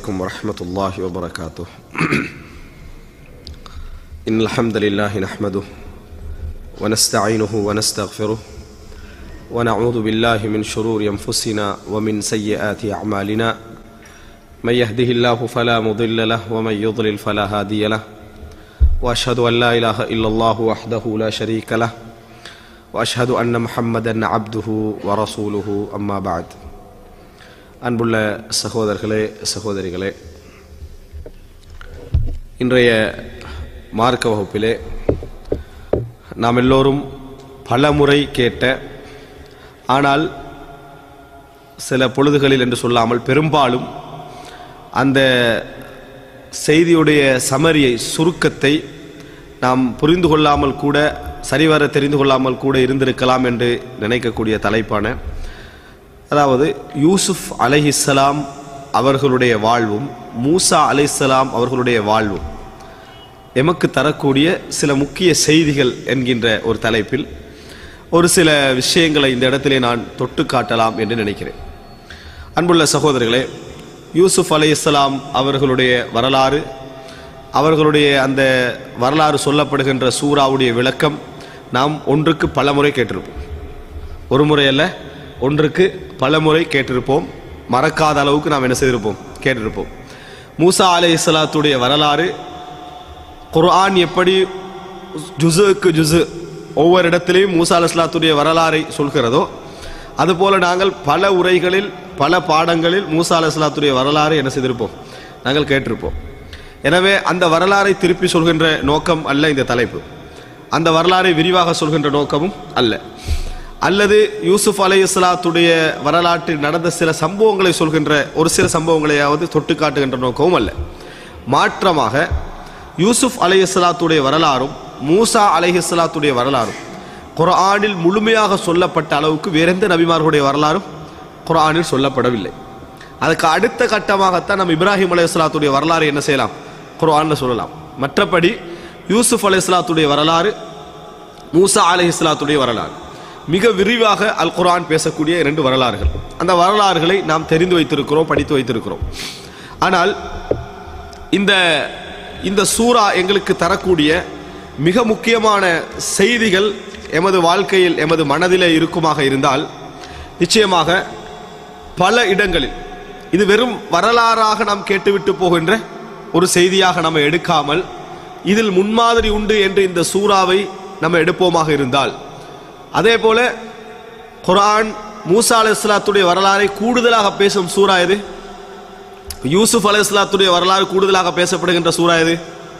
عليكم ورحمة الله وبركاته إن الحمد لله نحمده ونستعينه ونستغفره ونعوذ بالله من شرور أنفسنا ومن سيئات أعمالنا من يهده الله فلا مضل له ومن يضلل فلا هادي له وأشهد أن لا إله إلا الله وحده لا شريك له وأشهد أن محمدا عبده ورسوله أما بعد அன்புள்ள சகோதரர்களே சகோதரிகளே இன்றைய மார்க்க வகுப்பிலே நாம் எல்லோரும் பல முறை கேட்ட ஆனால் சில பொழுதுகளில் என்று சொல்லாமல் பெரும்பாலும் அந்த செய்தியுடைய சமரியை சுருக்கத்தை நாம் புரிந்து கொள்ளாமல் கூட சரிவர தெரிந்து கொள்ளாமல் கூட இருந்திருக்கலாம் என்று நினைக்கக்கூடிய தலைப்பான அதாவது யூசுப் அலைஹிஸ்ஸலாம் அவர்களுடைய வாழ்வும் மூசா அலைஹிஸ்ஸலாம் அவர்களுடைய வாழ்வும் எமக்கு தரக்கூடிய சில முக்கிய செய்திகள் என்கின்ற ஒரு தலைப்பில் ஒரு சில விஷயங்களை இந்த இடத்திலே நான் தொட்டு காட்டலாம் என்று நினைக்கிறேன் அன்புள்ள சகோதரர்களே யூசுப் அலைஹிஸ்ஸலாம் அவர்களுடைய வரலாறு அவர்களுடைய அந்த வரலாறு சொல்லப்படுகின்ற சூறாவுடைய விளக்கம் நாம் ஒன்றுக்கு பல முறை கேட்டிருப்போம் ஒரு முறை அல்ல ஒன்றுக்கு பல முறை கேட்டிருப்போம் மறக்காத அளவுக்கு நாம் என்ன செய்திருப்போம் கேட்டிருப்போம் மூசா அலை இஸ்லாத்துடைய வரலாறு குர்ஆன் எப்படி ஜுசுக்கு ஜுசு ஒவ்வொரு இடத்திலையும் மூசா அலை இஸ்லாத்துடைய வரலாறை சொல்கிறதோ அதுபோல நாங்கள் பல உரைகளில் பல பாடங்களில் மூசா அலை இஸ்லாத்துடைய வரலாறு என்ன செய்திருப்போம் நாங்கள் கேட்டிருப்போம் எனவே அந்த வரலாறை திருப்பி சொல்கின்ற நோக்கம் அல்ல இந்த தலைப்பு அந்த வரலாறை விரிவாக சொல்கின்ற நோக்கமும் அல்ல அல்லது யூசுப் அலை இஸ்லாத்துடைய வரலாற்றில் நடந்த சில சம்பவங்களை சொல்கின்ற ஒரு சில சம்பவங்களையாவது தொட்டு காட்டுகின்ற நோக்கமும் அல்ல மாற்றமாக யூசுப் அலை இஸ்லாத்துடைய வரலாறும் மூசா அலை இஸ்லாத்துடைய வரலாறும் குர்ஆனில் முழுமையாக சொல்லப்பட்ட அளவுக்கு வேறெந்த நபிமார்களுடைய வரலாறும் குர்ஆனில் சொல்லப்படவில்லை அதுக்கு அடுத்த கட்டமாகத்தான் நம்ம இப்ராஹிம் அலை இஸ்லாத்துடைய வரலாறு என்ன செய்யலாம் குர்ஆனில் சொல்லலாம் மற்றபடி யூசுப் அலை இஸ்லாத்துடைய வரலாறு மூசா அலை இஸ்லாத்துடைய வரலாறு மிக விரிவாக அல் குர்ஆன் பேசக்கூடிய இரண்டு வரலாறுகள் அந்த வரலாறுகளை நாம் தெரிந்து வைத்திருக்கிறோம் படித்து வைத்திருக்கிறோம் ஆனால் இந்த இந்த சூரா எங்களுக்கு தரக்கூடிய மிக முக்கியமான செய்திகள் எமது வாழ்க்கையில் எமது மனதிலே இருக்குமாக இருந்தால் நிச்சயமாக பல இடங்களில் இது வெறும் வரலாறாக நாம் கேட்டுவிட்டு போகின்ற ஒரு செய்தியாக நம்ம எடுக்காமல் இதில் முன்மாதிரி உண்டு என்று இந்த சூறாவை நம்ம எடுப்போமாக இருந்தால் அதே போல குரான் மூசா அலி இஸ்லாத்துடைய வரலாறை கூடுதலாக பேசும் சூறா எது யூசுப் அலி இஸ்லாத்துடைய வரலாறு கூடுதலாக பேசப்படுகின்ற சூறா எது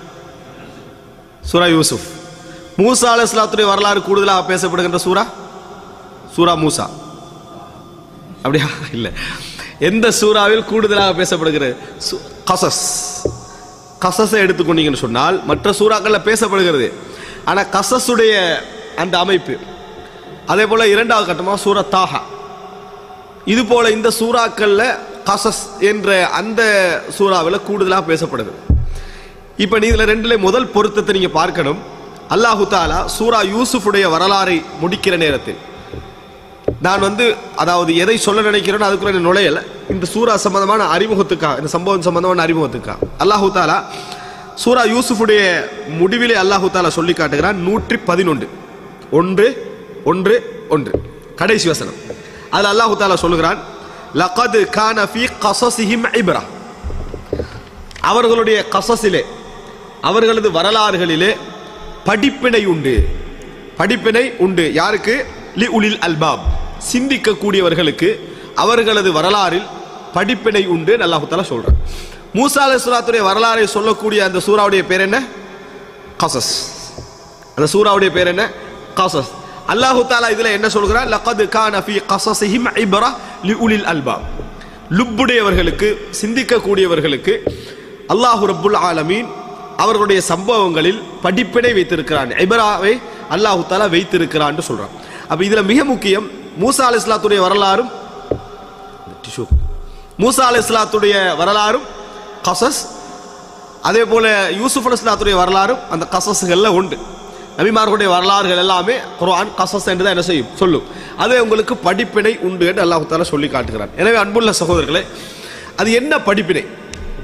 சூரா யூசுப் மூசா அலி இஸ்லாத்துடைய வரலாறு கூடுதலாக பேசப்படுகின்ற சூரா சூரா மூசா அப்படியா இல்லை எந்த சூறாவில் கூடுதலாக பேசப்படுகிறது கசஸ் கசஸை எடுத்துக்கொண்டீங்கன்னு சொன்னால் மற்ற சூறாக்களில் பேசப்படுகிறது ஆனால் கசஸுடைய அந்த அமைப்பு அதே போல இரண்டாவது கட்டமாக சூரா தாஹா இது போல இந்த சூறாக்கள்ல கசஸ் என்ற அந்த சூறாவில் கூடுதலாக பேசப்படுது இப்போ நீ இதில் ரெண்டுல முதல் பொருத்தத்தை நீங்க பார்க்கணும் அல்லாஹு தாலா சூரா யூசுஃபுடைய வரலாறை முடிக்கிற நேரத்தில் நான் வந்து அதாவது எதை சொல்ல நினைக்கிறேனோ அதுக்குள்ள நுழையல இந்த சூரா சம்பந்தமான அறிமுகத்துக்காக இந்த சம்பவம் சம்பந்தமான அறிமுகத்துக்காக அல்லாஹு தாலா சூரா யூசுஃபுடைய முடிவிலே அல்லாஹு தாலா சொல்லி காட்டுகிறான் நூற்றி பதினொன்று ஒன்று ஒன்று ஒன்று கடைசி வசனம் அதில் அல்லாஹு தாலா சொல்லுகிறான் லகது கான ஃபி கசசிஹிம் இப்ரா அவர்களுடைய கசஸிலே அவர்களது வரலாறுகளிலே படிப்பினை உண்டு படிப்பினை உண்டு யாருக்கு லி உலில் அல்பாப் சிந்திக்கக்கூடியவர்களுக்கு அவர்களது வரலாறில் படிப்பினை உண்டு அல்லாஹு தாலா சொல்றான் மூசா அலைஹிஸ்ஸலாத்துடைய வரலாறை சொல்லக்கூடிய அந்த சூறாவுடைய பேர் என்ன கசஸ் அந்த சூறாவுடைய பேர் என்ன கசஸ் அல்லாஹு தாலா இதுல என்ன சொல்கிறார் லகது கான ஃபீ கஸஸிஹிம் இப்ரா லிஉலில் அல்பாப் லுப்புடையவர்களுக்கு சிந்திக்கக்கூடியவர்களுக்கு அல்லாஹு ரப்புல் ஆலமீன் அவர்களுடைய சம்பவங்களில் படிப்பினை வைத்திருக்கிறான் இப்ராவை அல்லாஹு தாலா வைத்திருக்கிறான்னு சொல்றான் அப்ப இதுல மிக முக்கியம் மூசா அலி இஸ்லாத்துடைய வரலாறும் டிஷ்யூ மூசா அலி இஸ்லாத்துடைய வரலாறும் கசஸ் அதே போல யூசுப் அலி இஸ்லாத்துடைய வரலாறும் அந்த கசஸ்கள்ல உண்டு நபிமார்களுடைய வரலாறுகள் எல்லாமே குர்ஆன் கசஸ் என்று தான் என்ன செய்யும் சொல்லும் அது உங்களுக்கு படிப்பினை உண்டு என்று அல்லாஹ் தாலா சொல்லி காட்டுகிறான் எனவே அன்புள்ள சகோதரர்களே அது என்ன படிப்பினை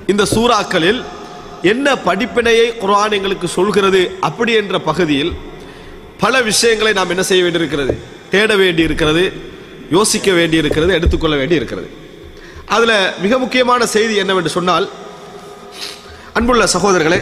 இந்த சூறாக்களில் என்ன படிப்பினையை குர்ஆன் எங்களுக்கு சொல்கிறது அப்படி என்ற பகுதியில் பல விஷயங்களை நாம் என்ன செய்ய வேண்டியிருக்கிறது தேட வேண்டி இருக்கிறது யோசிக்க வேண்டி இருக்கிறது எடுத்துக்கொள்ள வேண்டி இருக்கிறது அதுல மிக முக்கியமான செய்தி என்னவென்று சொன்னால் அன்புள்ள சகோதரர்களே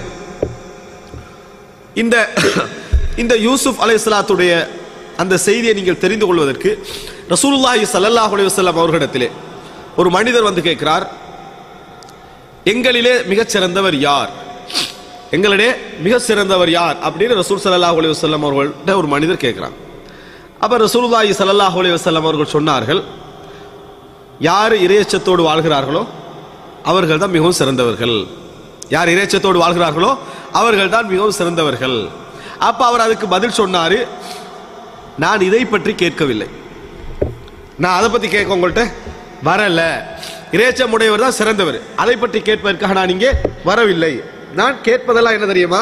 இந்த இந்த யூசுப் அலைஹிஸ்ஸலாத்துடைய அந்த செய்தியை நீங்கள் தெரிந்து கொள்வதற்கு ரசூலுல்லாஹி ஸல்லல்லாஹு அலைஹி வஸல்லம் அவர்களிடத்திலே ஒரு மனிதர் வந்து கேட்கிறார் எங்களிலே மிகச் சிறந்தவர் யார் எங்களிடையே மிக சிறந்தவர் யார் அப்படின்னு ரசூல் ஸல்லல்லாஹு அலைஹி வஸல்லம் அவர்கள்ட்ட ஒரு மனிதர் கேட்கிறார் அப்ப ரசூலுல்லாஹி ஸல்லல்லாஹு அலைஹி வஸல்லம் அவர்கள் சொன்னார்கள் யார் இறையச்சத்தோடு வாழ்கிறார்களோ அவர்கள் தான் மிகவும் சிறந்தவர்கள் யார் இறைச்சத்தோடு வாழ்கிறார்களோ அவர்கள் தான் மிகவும் சிறந்தவர்கள் அப்ப அவர் அதுக்கு பதில் சொன்னாரு நான் இதை பற்றி கேட்கவில்லை நான் அதை பத்தி கேட்க உங்கள்கிட்ட வரல இறைச்சம் உடையவர் தான் சிறந்தவர் அதை பற்றி கேட்பதற்காக நான் இங்கே வரவில்லை நான் கேட்பதெல்லாம் என்ன தெரியுமா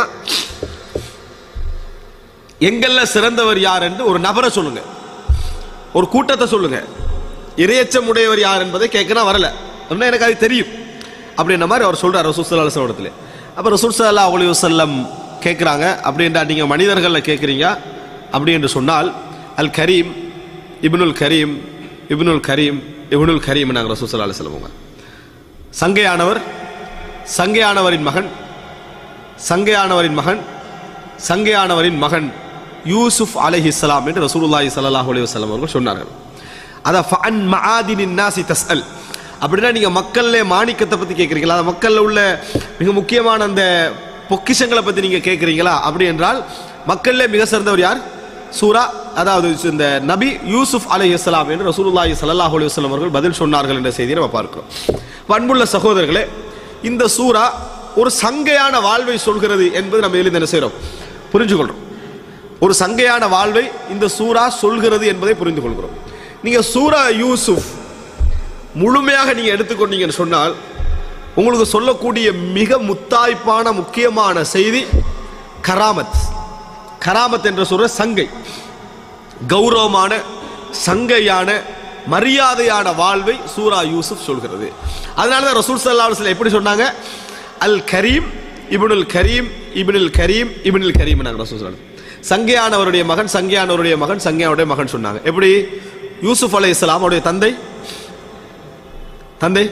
எங்கள்ல சிறந்தவர் யார் என்று ஒரு நபரை சொல்லுங்க ஒரு கூட்டத்தை சொல்லுங்க இறையச்சம் உடையவர் யார் என்பதை கேட்க நான் வரல அப்படின்னா எனக்கு அது தெரியும் அப்படின்ற மாதிரி அவர் சொல்றார் ரசூல் சல்லா இடத்துல அப்ப ரசூல் சல்லா அலி வசல்லம் கேட்குறாங்க அப்படின்றா நீங்க மனிதர்களில் கேட்குறீங்க அப்படி என்று சொன்னால் அல் கரீம் இப்னுல் கரீம் இப்னுல் கரீம் இப்னுல் கரீம் நாங்கள் ரசூல் சல்லா அலி சொல்லுவாங்க சங்கையானவர் சங்கையானவரின் மகன் சங்கையானவரின் மகன் சங்கையானவரின் மகன் யூசுப் அலைஹிஸ்ஸலாம் என்று ரசூலுல்லாஹி ஸல்லல்லாஹு அலைஹி வஸல்லம் அவர்கள் சொன்னார்கள் அத ஃபஅன் மஆதினின் நாசி தஸ்அல் அப்படின்னா நீங்க மக்கள்ல மாணிக்கத்தை பத்தி கேட்குறீங்களா அந்த மக்கள்ல உள்ள மிக முக்கியமான அந்த பொக்கிஷங்களை பத்தி நீங்க கேட்குறீங்களா அப்படி என்றால் மக்கள்ல மிக சிறந்தவர் யார் சூரா அதாவது இந்த நபி யூசுப் அலைஹிஸ்ஸலாம் என்று ரசூலுல்லாஹி ஸல்லல்லாஹு அலைஹி வஸல்லம் அவர்கள் பதில் சொன்னார்கள் என்ற செய்தியை நம்ம பார்க்கிறோம் அன்புள்ள சகோதரர்களே இந்த சூரா ஒரு சங்கையான வாழ்வை சொல்கிறது என்பது நம்ம எளிதில் என்ன செய்கிறோம் புரிஞ்சுக்கொள்றோம் ஒரு சங்கையான வாழ்வை இந்த சூரா சொல்கிறது என்பதை புரிந்து கொள்கிறோம் நீங்க சூரா யூசுப் முழுமையாக நீங்க எடுத்துக்கொண்டீங்கன்னு சொன்னால் உங்களுக்கு சொல்லக்கூடிய மிக முத்தாய்ப்பான முக்கியமான செய்தி கராமத் கராமத் என்ற சொல்ற சங்கை கௌரவமான சங்கையான மரியாதையான வாழ்வை சூரா யூசுப் சொல்கிறது அதனால தான் ரசூல் சல்லா அலுவலம் எப்படி சொன்னாங்க அல் கரீம் இப்னுல் கரீம் இப்னுல் கரீம் இப்னுல் கரீம் நாங்கள் ரசூல் சொல்லலாம் சங்கையானவருடைய மகன் சங்கையானவருடைய மகன் சங்கையானுடைய மகன் சொன்னாங்க எப்படி யூசுப் அலை இஸ்லாம் அவருடைய தந்தை தந்தை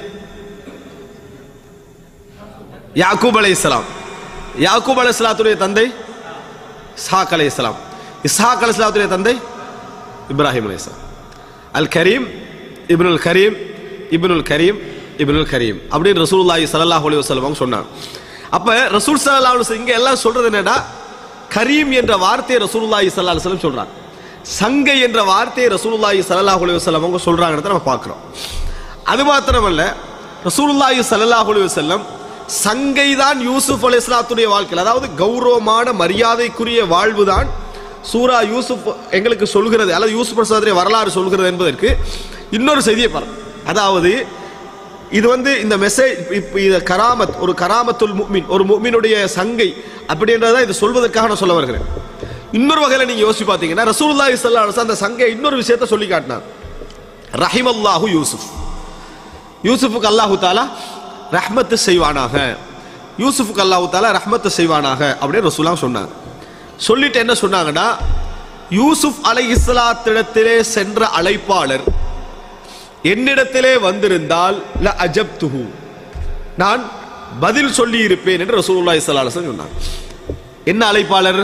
யாக்கூப் அலை இஸ்லாம் யாக்கூப் அலை இஸ்லாத்துடைய தந்தை இஸ்ஹாக் அலை இஸ்லாம் இஸ்ஹாக் அலை இஸ்லாத்துடைய தந்தை இப்ராஹிம் அலை இஸ்லாம் அல் கரீம் இப்னுல் கரீம் இப்னுல் கரீம் இப்னுல் கரீம் அப்படின்னு ரசூலுல்லாஹி ஸல்லல்லாஹு அலைஹி வஸல்லம் அவங்க சொன்னாங்க அப்ப ரசூல் ஸல்லல்லாஹு அலைஹி வஸல்லம் இங்க எல்லாம் சொல்றது என்னடா கரீம் என்ற வார்த்தையை ரசூலுல்லாஹி ஸல்லல்லாஹு அலைஹி வஸல்லம் சொல்றாங்க சங்கை என்ற வார்த்தையை ரசூலுல்லாஹி ஸல்லல்லாஹு அலைஹி வஸல்லம் அவங்க சொல்றாங்கன்றத நம்ம பார்க்கிறோம் அது மாத்திரமல்ல ரசூலுல்லாஹி ஸல்லல்லாஹு அலைஹி வஸல்லம் சங்கை தான் யூசுப் அலைஹிஸ்ஸலாத்துடைய வாழ்க்கையில் அதாவது கௌரவமான மரியாதைக்குரிய வாழ்வு தான் சூரா யூசுப் எங்களுக்கு சொல்கிறது அல்லது யூசுப் பிரசாதுடைய வரலாறு சொல்கிறது என்பதற்கு இன்னொரு செய்தியை பாருங்க அதாவது இது வந்து இந்த மெசேஜ் இப்போ இது கராமத் ஒரு கராமத்துல் முக்மின் ஒரு முக்மினுடைய சங்கை அப்படின்றத இது சொல்வதற்காக நான் சொல்ல வருகிறேன் இன்னொரு வகையில் நீங்க யோசிச்சு பார்த்தீங்கன்னா ரசூலுல்லாஹி ஸல்லல்லாஹு அலைஹி வஸல்லம் அந்த சங்கை இன்னொரு விஷயத்தை சொல்லி காட்டினார் ரஹிமல்லாஹு யூசுப் யூசுஃபுக்கு அல்லாஹு தாலா ரஹ்மத்து செய்வானாக யூசுஃபுக்கு அல்லாஹு தாலா ரஹ்மத்து செய்வானாக அப்படின்னு ரசூலாம் சொன்னாங்க சொல்லிட்டு என்ன சொன்னாங்கன்னா யூசுப் அலை இஸ்லாத்திடத்திலே சென்ற அழைப்பாளர் என்னிடத்திலே வந்திருந்தால் ல அஜப்துஹு நான் பதில் சொல்லி இருப்பேன் என்று ரசூலுல்லாஹி ஸல்லல்லாஹு அலைஹி வஸல்லம் சொன்னாங்க என்ன அழைப்பாளர்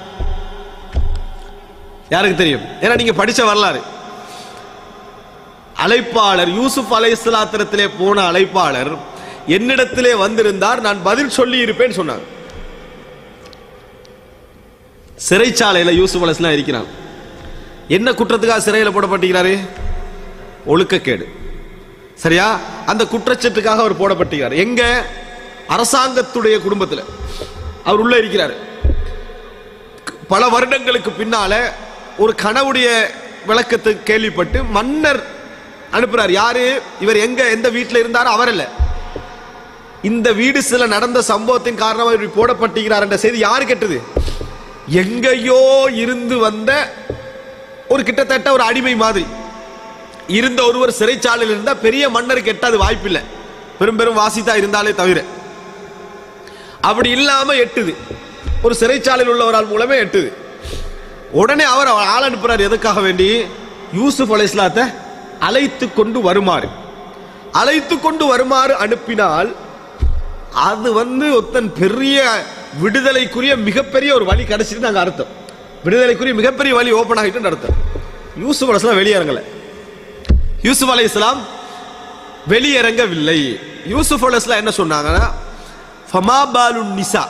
யாருக்கு தெரியும் ஏன்னா நீங்க படிச்ச வரலாறு அழைப்பாளர் யூசுப் அலை இஸ்லாத்திரத்திலே போன அழைப்பாளர் என்னிடத்திலே வந்திருந்தார் நான் பதில் சொல்லி இருப்பேன் சொன்னாங்க சிறைச்சாலையில் யூசுப் அலைஸ்லாம் இருக்கிறான் என்ன குற்றத்துக்காக சிறையில் போடப்பட்டிருக்கிறாரு ஒழுக்கக்கேடு சரியா அந்த குற்றச்சாட்டுக்காக அவர் போடப்பட்டிருக்கிறார் எங்க அரசாங்கத்துடைய குடும்பத்தில் அவர் உள்ள இருக்கிறார் பல வருடங்களுக்கு பின்னால ஒரு கனவுடைய விளக்கத்தை கேள்விப்பட்டு மன்னர் அனுப்புறார் யாரு இவர் எங்க எந்த வீட்டில் இருந்தாரோ அவர் இல்ல இந்த வீடு சில நடந்த சம்பவத்தின் காரணமாக இவர் போடப்பட்டிருக்கிறார் என்ற செய்தி யாரு கேட்டது எங்கேயோ இருந்து வந்த ஒரு கிட்டத்தட்ட ஒரு அடிமை மாதிரி இருந்த ஒருவர் சிறைச்சாலையில் இருந்தா பெரிய மன்னருக்கு எட்டாது வாய்ப்பில்லை பெரும் பெரும் வாசித்தா இருந்தாலே தவிர அப்படி இல்லாம எட்டுது ஒரு சிறைச்சாலையில் உள்ள ஒரு ஆள் மூலமே எட்டுது உடனே அவர் அவர் ஆள் அனுப்புறார் எதுக்காக வேண்டி யூசுப் அலைஹிஸ்ஸலாத்தை அழைத்து கொண்டு வருமாறு அழைத்து கொண்டு வருமாறு அனுப்பினால் அது வந்து ஒருத்தன் பெரிய விடுதலைக்குரிய மிகப்பெரிய ஒரு வழி கிடைச்சிட்டு நாங்க அர்த்தம் விடுதலைக்குரிய மிகப்பெரிய வழி ஓபன் ஆகிட்டு அர்த்தம் யூசுப் அலைஹிஸ்ஸலாம் வெளியேறங்கல யூசுப் அலைஹிஸ்ஸலாம் வெளியிறங்கவில்லை யூசுப் அலைஹிஸ்ஸலாம் என்ன சொன்னாங்கன்னா ஃபமா பாலு நிசா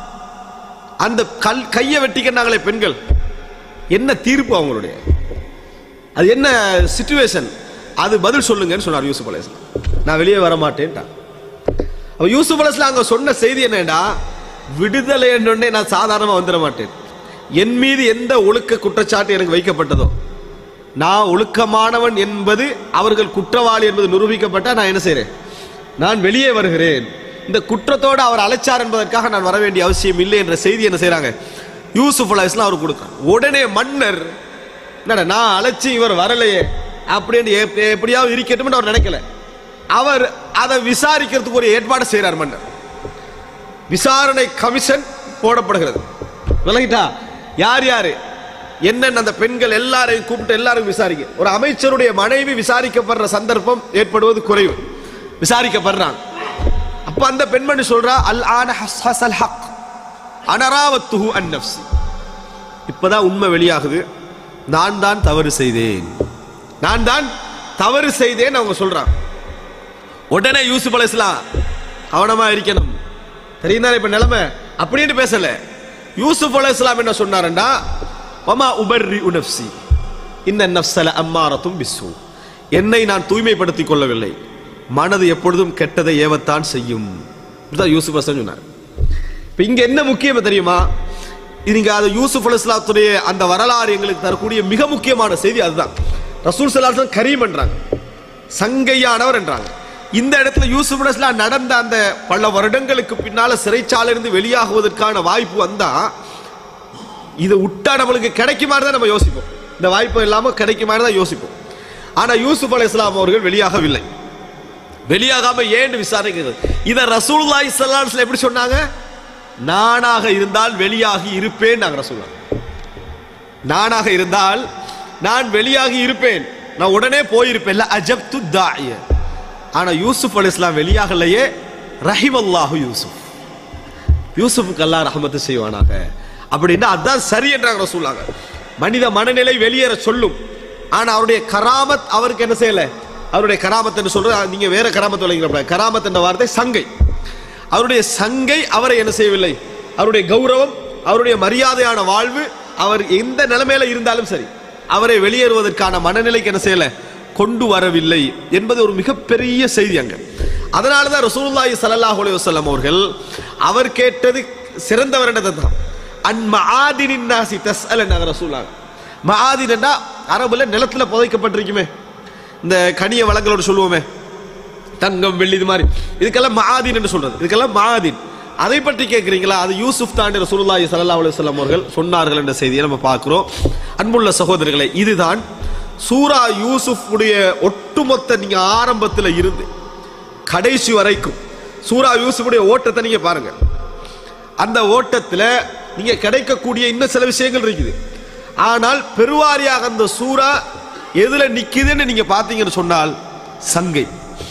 அந்த கல் கையை வெட்டிக்கிறாங்களே பெண்கள் என்ன தீர்ப்பு அவங்களுடைய அது என்ன சிச்சுவேஷன் அது பதில் சொல்லுங்கன்னு சொன்னார் யூசுப் அலைஹிஸ்ஸலாம் நான் வெளியே வர மாட்டேன்ட்டான் அப்ப யூசுப் அலைஹிஸ்ஸலாம் அங்க சொன்ன செய்தி என்னடா விடுதலை என்னொன்னே நான் சாதாரணமா வந்துட மாட்டேன் என் மீது எந்த ஒழுக்க குற்றச்சாட்டு எனக்கு வைக்கப்பட்டதோ நான் ஒழுக்கமானவன் என்பது அவர்கள் குற்றவாளி என்பது நிரூபிக்கப்பட்டா நான் என்ன செய்றேன் நான் வெளியே வருகிறேன் இந்த குற்றத்தோடு அவர் அழைச்சார் என்பதற்காக நான் வர வேண்டிய அவசியம் இல்லை என்ற செய்தி என்ன செய்றாங்க யூசுப் அலைஹிஸ்ஸலாம் அவர் கொடுக்குறாங்க உடனே மன்னர் என்னடா நான் அழைச்சி இவர் வரலையே அப்படின்னு எப்- எப்படியாவது இருக்கட்டும்னு அவர் நினைக்கல அவர் அதை விசாரிக்கிறதுக்கு ஒரு ஏற்பாடு செய்றார் மன்னர் விசாரணை கமிஷன் போடப்படுகிறது விளங்கிட்டா யார் யாரு என்னென்ன அந்த பெண்கள் எல்லாரையும் கூப்பிட்டு எல்லாரும் விசாரிக்க ஒரு அமைச்சருடைய மனைவி விசாரிக்கப்படுற சந்தர்ப்பம் ஏற்படுவது குறைவு விசாரிக்கப்படுறாங்க அப்ப அந்த பெண்மணி சொல்றா அல் ஆன ஹஸ்ஹஸல் ஹக் அனராவத்துஹு அன் நஃப்ஸி இப்பதான் உண்மை வெளியாகுது நான் தான் தவறு செய்தேன் நான் தான் தவறு செய்தேன் அவங்க சொல்றாங்க உடனே யூசுப் அலைஹிஸ்ஸலாம் கவனமா இருக்கணும் தெரியும் தானே இப்ப நிலைமை அப்படின்னு பேசல யூசுப் அலைஹிஸ்ஸலாம் என்ன சொன்னாருன்னா வமா உபர்ரி உனப்சி இன்ன நஃப்ஸல அம்மாரத்தும் பிஸ்ஸு என்னை நான் தூய்மைப்படுத்திக் கொள்ளவில்லை மனது எப்பொழுதும் கெட்டதை ஏவத்தான் செய்யும் இப்படிதான் யூசுப் அலைஹிஸ்ஸலாம் சொன்னார் இப்ப இங்க என்ன முக்கியம் தெரியுமா இது நீங்க அது யூசுப் அலைஹிஸ்ஸலாத்துடைய அந்த வரலாறு எங்களுக்கு தரக்கூடிய மிக முக்கியமான செய்தி அதுதான் ரசூல் ஸல்லல்லாஹு கரீம் என்றாங்க சங்கையானவர் என்றாங்க இந்த இடத்துல யூசுப் அலைஹிஸ்ஸலாம் நடந்த அந்த பல வருடங்களுக்கு பின்னால சிறைச்சாலையிலிருந்து வெளியாகுவதற்கான வாய்ப்பு வந்தா இது விட்டா நம்மளுக்கு கிடைக்குமாறு தான் நம்ம யோசிப்போம் இந்த வாய்ப்பு இல்லாம கிடைக்குமாறு தான் யோசிப்போம் ஆனா யூசுப் அலைஹிஸ்ஸலாம் அவர்கள் வெளியாகவில்லை வெளியாகாம ஏன்னு விசாரிக்கிறது இத ரசூலுல்லாஹி ஸல்லல்லாஹு அலைஹி வஸல்லம் எப்படி சொன்னாங்க நானாக இருந்தால் வெளியாகி இருப்பேன் நாங்க ரசூலுல்லாஹ் நானாக இருந்தால் நான் வெளியாகி இருப்பேன் நான் உடனே போயிருப்பேன் அஜப்து தாய ஆனா யூசுப் அலைஹிஸ்ஸலாம் வெளியாகலையே ரஹிமல்லாஹு யூசுப் யூசுஃபுக்கு அல்லாஹ் ரஹமத்து செய்வானாக அப்படின்னா அதான் சரி என்றாங்க ரசூலாங்க மனித மனநிலை வெளியேற சொல்லும் ஆனா அவருடைய கராமத் அவருக்கு என்ன செய்யல அவருடைய கராமத் என்று சொல்ற நீங்க வேற கராமத் விளங்கிற கராமத் என்ற வார்த்தை சங்கை அவருடைய சங்கை அவரை என்ன செய்யவில்லை அவருடைய கௌரவம் அவருடைய மரியாதையான வாழ்வு அவர் எந்த நிலைமையில இருந்தாலும் சரி அவரை வெளியேறுவதற்கான மனநிலைக்கு என்ன செய்யல கொண்டு வரவில்லை என்பது ஒரு மிகப்பெரிய செய்தி அங்க அதனால தான் ரசூலுல்லாஹி ஸல்லல்லாஹு அலைஹி வஸல்லம் அவர்கள் அவர் கேட்டது சிறந்தவரிடத்தை தான் அன் மஆதினின் நாசி தஸ்அலன் ரசூலுல்லாஹ் மஆதினா அரபுல நிலத்துல புதைக்கப்பட்டிருக்குமே இந்த கனிய வளங்களோட சொல்லுவோமே தங்கம் வெள்ளி இது மாதிரி இதுக்கெல்லாம் மஆதின் என்று சொல்றது இதுக்கெல்லாம் மஆதின் அதை பற்றி கேட்குறீங்களா அது யூசுப் தாண்டி ரசூலுல்லாஹி ஸல்லல்லாஹு அலைஹி வஸல்லம் அவர்கள் சொன்னார்கள் என்ற செய்தியை நம்ம பார்க்கிறோம் அன்புள்ள சகோதரர்களே இதுதான் சூரா யூசுப் உடைய ஒட்டுமொத்த நீங்க ஆரம்பத்தில் இருந்து கடைசி வரைக்கும் சூரா யூசுஃபுடைய ஓட்டத்தை நீங்க பாருங்க அந்த ஓட்டத்துல நீங்க கிடைக்கக்கூடிய இன்னும் சில விஷயங்கள் இருக்குது ஆனால் பெருவாரியாக அந்த சூரா எதுல நிக்குதுன்னு நீங்க பார்த்தீங்கன்னு சொன்னால் சங்கை